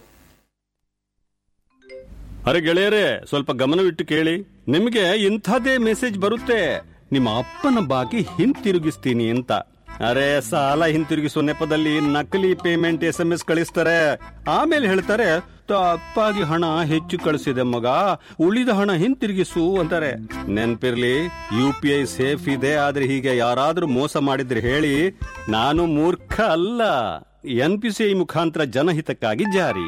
[SPEAKER 15] ಅರೆ ಗೆಳೆಯರೇ ಸ್ವಲ್ಪ ಗಮನವಿಟ್ಟು ಕೇಳಿ ನಿಮಗೆ ಇಂಥದೇ ಮೆಸೇಜ್ ಬರುತ್ತೆ ನಿಮ್ಮ ಅಪ್ಪನ ಬಾಕಿ ಹಿಂತಿರುಗಿಸ್ತೀನಿ ಅಂತ ಅರೆ ಸಾಲ ಹಿಂತಿರುಗಿಸುವ ನೆಪದಲ್ಲಿ ನಕಲಿ ಪೇಮೆಂಟ್ ಎಸ್ ಎಂ ಎಸ್ ಕಳಿಸ್ತಾರೆ ಆಮೇಲೆ ಹೇಳ್ತಾರೆ ತಪ್ಪಾಗಿ ಹಣ ಹೆಚ್ಚು ಕಳಿಸಿದೆ ಮಗ ಉಳಿದ ಹಣ ಹಿಂತಿರುಗಿಸು ಅಂತಾರೆ ನೆನ್ಪಿರ್ಲಿ ಯು ಪಿ ಐ ಸೇಫ್ ಇದೆ ಆದ್ರೆ ಹೀಗೆ ಯಾರಾದ್ರೂ ಮೋಸ ಮಾಡಿದ್ರೆ ಹೇಳಿ ನಾನು ಮೂರ್ಖ ಅಲ್ಲ ಎನ್ ಪಿ ಸಿ ಐ ಮುಖಾಂತರ ಜನಹಿತಕ್ಕಾಗಿ ಜಾರಿ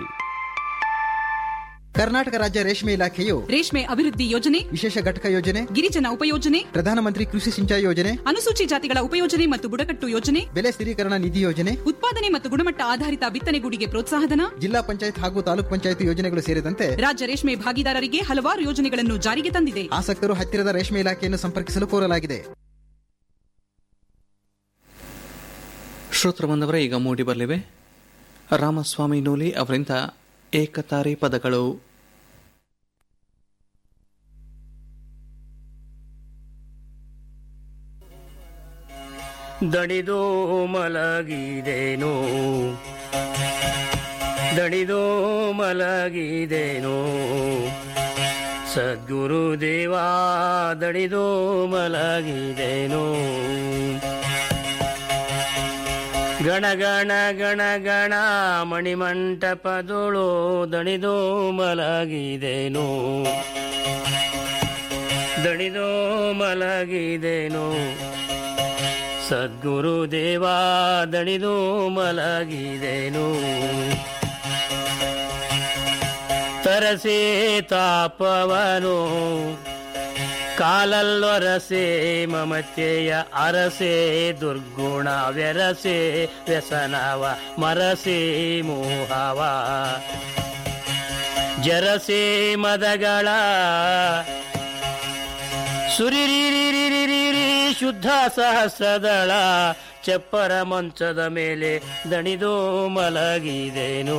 [SPEAKER 16] ಕರ್ನಾಟಕ ರಾಜ್ಯ ರೇಷ್ಮೆ ಇಲಾಖೆಯು
[SPEAKER 17] ರೇಷ್ಮೆ ಅಭಿವೃದ್ಧಿ ಯೋಜನೆ
[SPEAKER 16] ವಿಶೇಷ ಘಟಕ ಯೋಜನೆ
[SPEAKER 17] ಗಿರಿಜನ ಉಪಯೋಜನೆ
[SPEAKER 16] ಪ್ರಧಾನಮಂತ್ರಿ ಕೃಷಿ ಸಿಂಚಾಯಿ ಯೋಜನೆ
[SPEAKER 17] ಅನುಸೂಚಿ ಜಾತಿಗಳ ಉಪಯೋಜನೆ ಮತ್ತು ಬುಡಕಟ್ಟು ಯೋಜನೆ
[SPEAKER 16] ಬೆಲೆ ಸ್ಥಿರೀಕರಣ ನಿಧಿ ಯೋಜನೆ
[SPEAKER 17] ಉತ್ಪಾದನೆ ಮತ್ತು ಗುಣಮಟ್ಟ ಆಧಾರಿತ ಬಿತ್ತನೆಗೂಡಿಗೆ ಪ್ರೋತ್ಸಾಹಧನ
[SPEAKER 16] ಜಿಲ್ಲಾ ಪಂಚಾಯತ್ ಹಾಗೂ ತಾಲೂಕ್ ಪಂಚಾಯತ್ ಯೋಜನೆಗಳು ಸೇರಿದಂತೆ
[SPEAKER 17] ರಾಜ್ಯ ರೇಷ್ಮೆ ಭಾಗಿದಾರರಿಗೆ ಹಲವಾರು ಯೋಜನೆಗಳನ್ನು ಜಾರಿಗೆ ತಂದಿದೆ
[SPEAKER 16] ಆಸಕ್ತರು ಹತ್ತಿರದ ರೇಷ್ಮೆ ಇಲಾಖೆಯನ್ನು ಸಂಪರ್ಕಿಸಲು ಕೋರಲಾಗಿದೆ
[SPEAKER 1] ಶ್ರೋತೃ ಬಂದವರ ಈಗ ಮೂಡಿ ಬರಲಿವೆ ರಾಮಸ್ವಾಮಿ ನೂಲಿ ಅವರಿಂದ ಏಕತಾರಿ ಪದಗಳು
[SPEAKER 18] ದಣಿದು ಮಲಗಿದೇನು ದಣಿದು ಮಲಗಿದೇನು ಸದ್ಗುರುದೇವ ದಣಿದು ಮಲಗಿದೇನು ಗಣ ಗಣ ಗಣ ಗಣ ಮಣಿಮಂಟಪದೊಳು ದಣಿದು ಮಲಗಿದೇನು ದಣಿದು ಮಲಗಿದೇನು ಸದ್ಗುರುದೇವ ದಣಿದು ಮಲಗಿದೇನು ತರ ಹರಸೆ ತಾಪವನು ಕಾಲಲ್ಲೊರಸೆ ಮಮತೆಯ ಅರಸೆ ದುರ್ಗುಣ ವ್ಯರಸೆ ವ್ಯಸನವ ಮರಸೆ ಮೋಹವ ಜರಸೆ ಮದಗಳ ಸುರಿರಿರಿರಿರಿರಿ ಶುದ್ಧ ಸಹಸ್ರದಳ ಚಪ್ಪರ ಮಂಚದ ಮೇಲೆ ದಣಿದು ಮಲಗಿದೆನು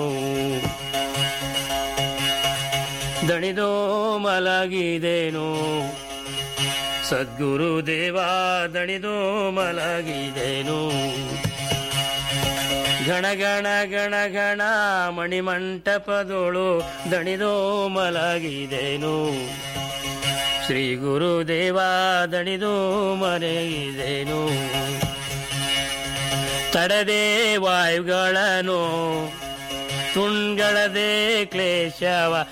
[SPEAKER 18] ದಣಿದು ಮಲಗಿದೆನು ಸದ್ಗುರು ದೇವ ದಣಿದು ಮಲಗಿದೆನು ಗಣ ಗಣ ಗಣ ಗಣ ಮಣಿಮಂಟಪದೋಳು ದಣಿದು ಮಲಗಿದೆನು ಶ್ರೀ ಗುರುದೇವ ದಣಿದು ಮನೆಗಿದೆನು ತಡದೆ ವಾಯುಗಳನ್ನು ತುಂಗಳದೆ ಕ್ಲೇಶವ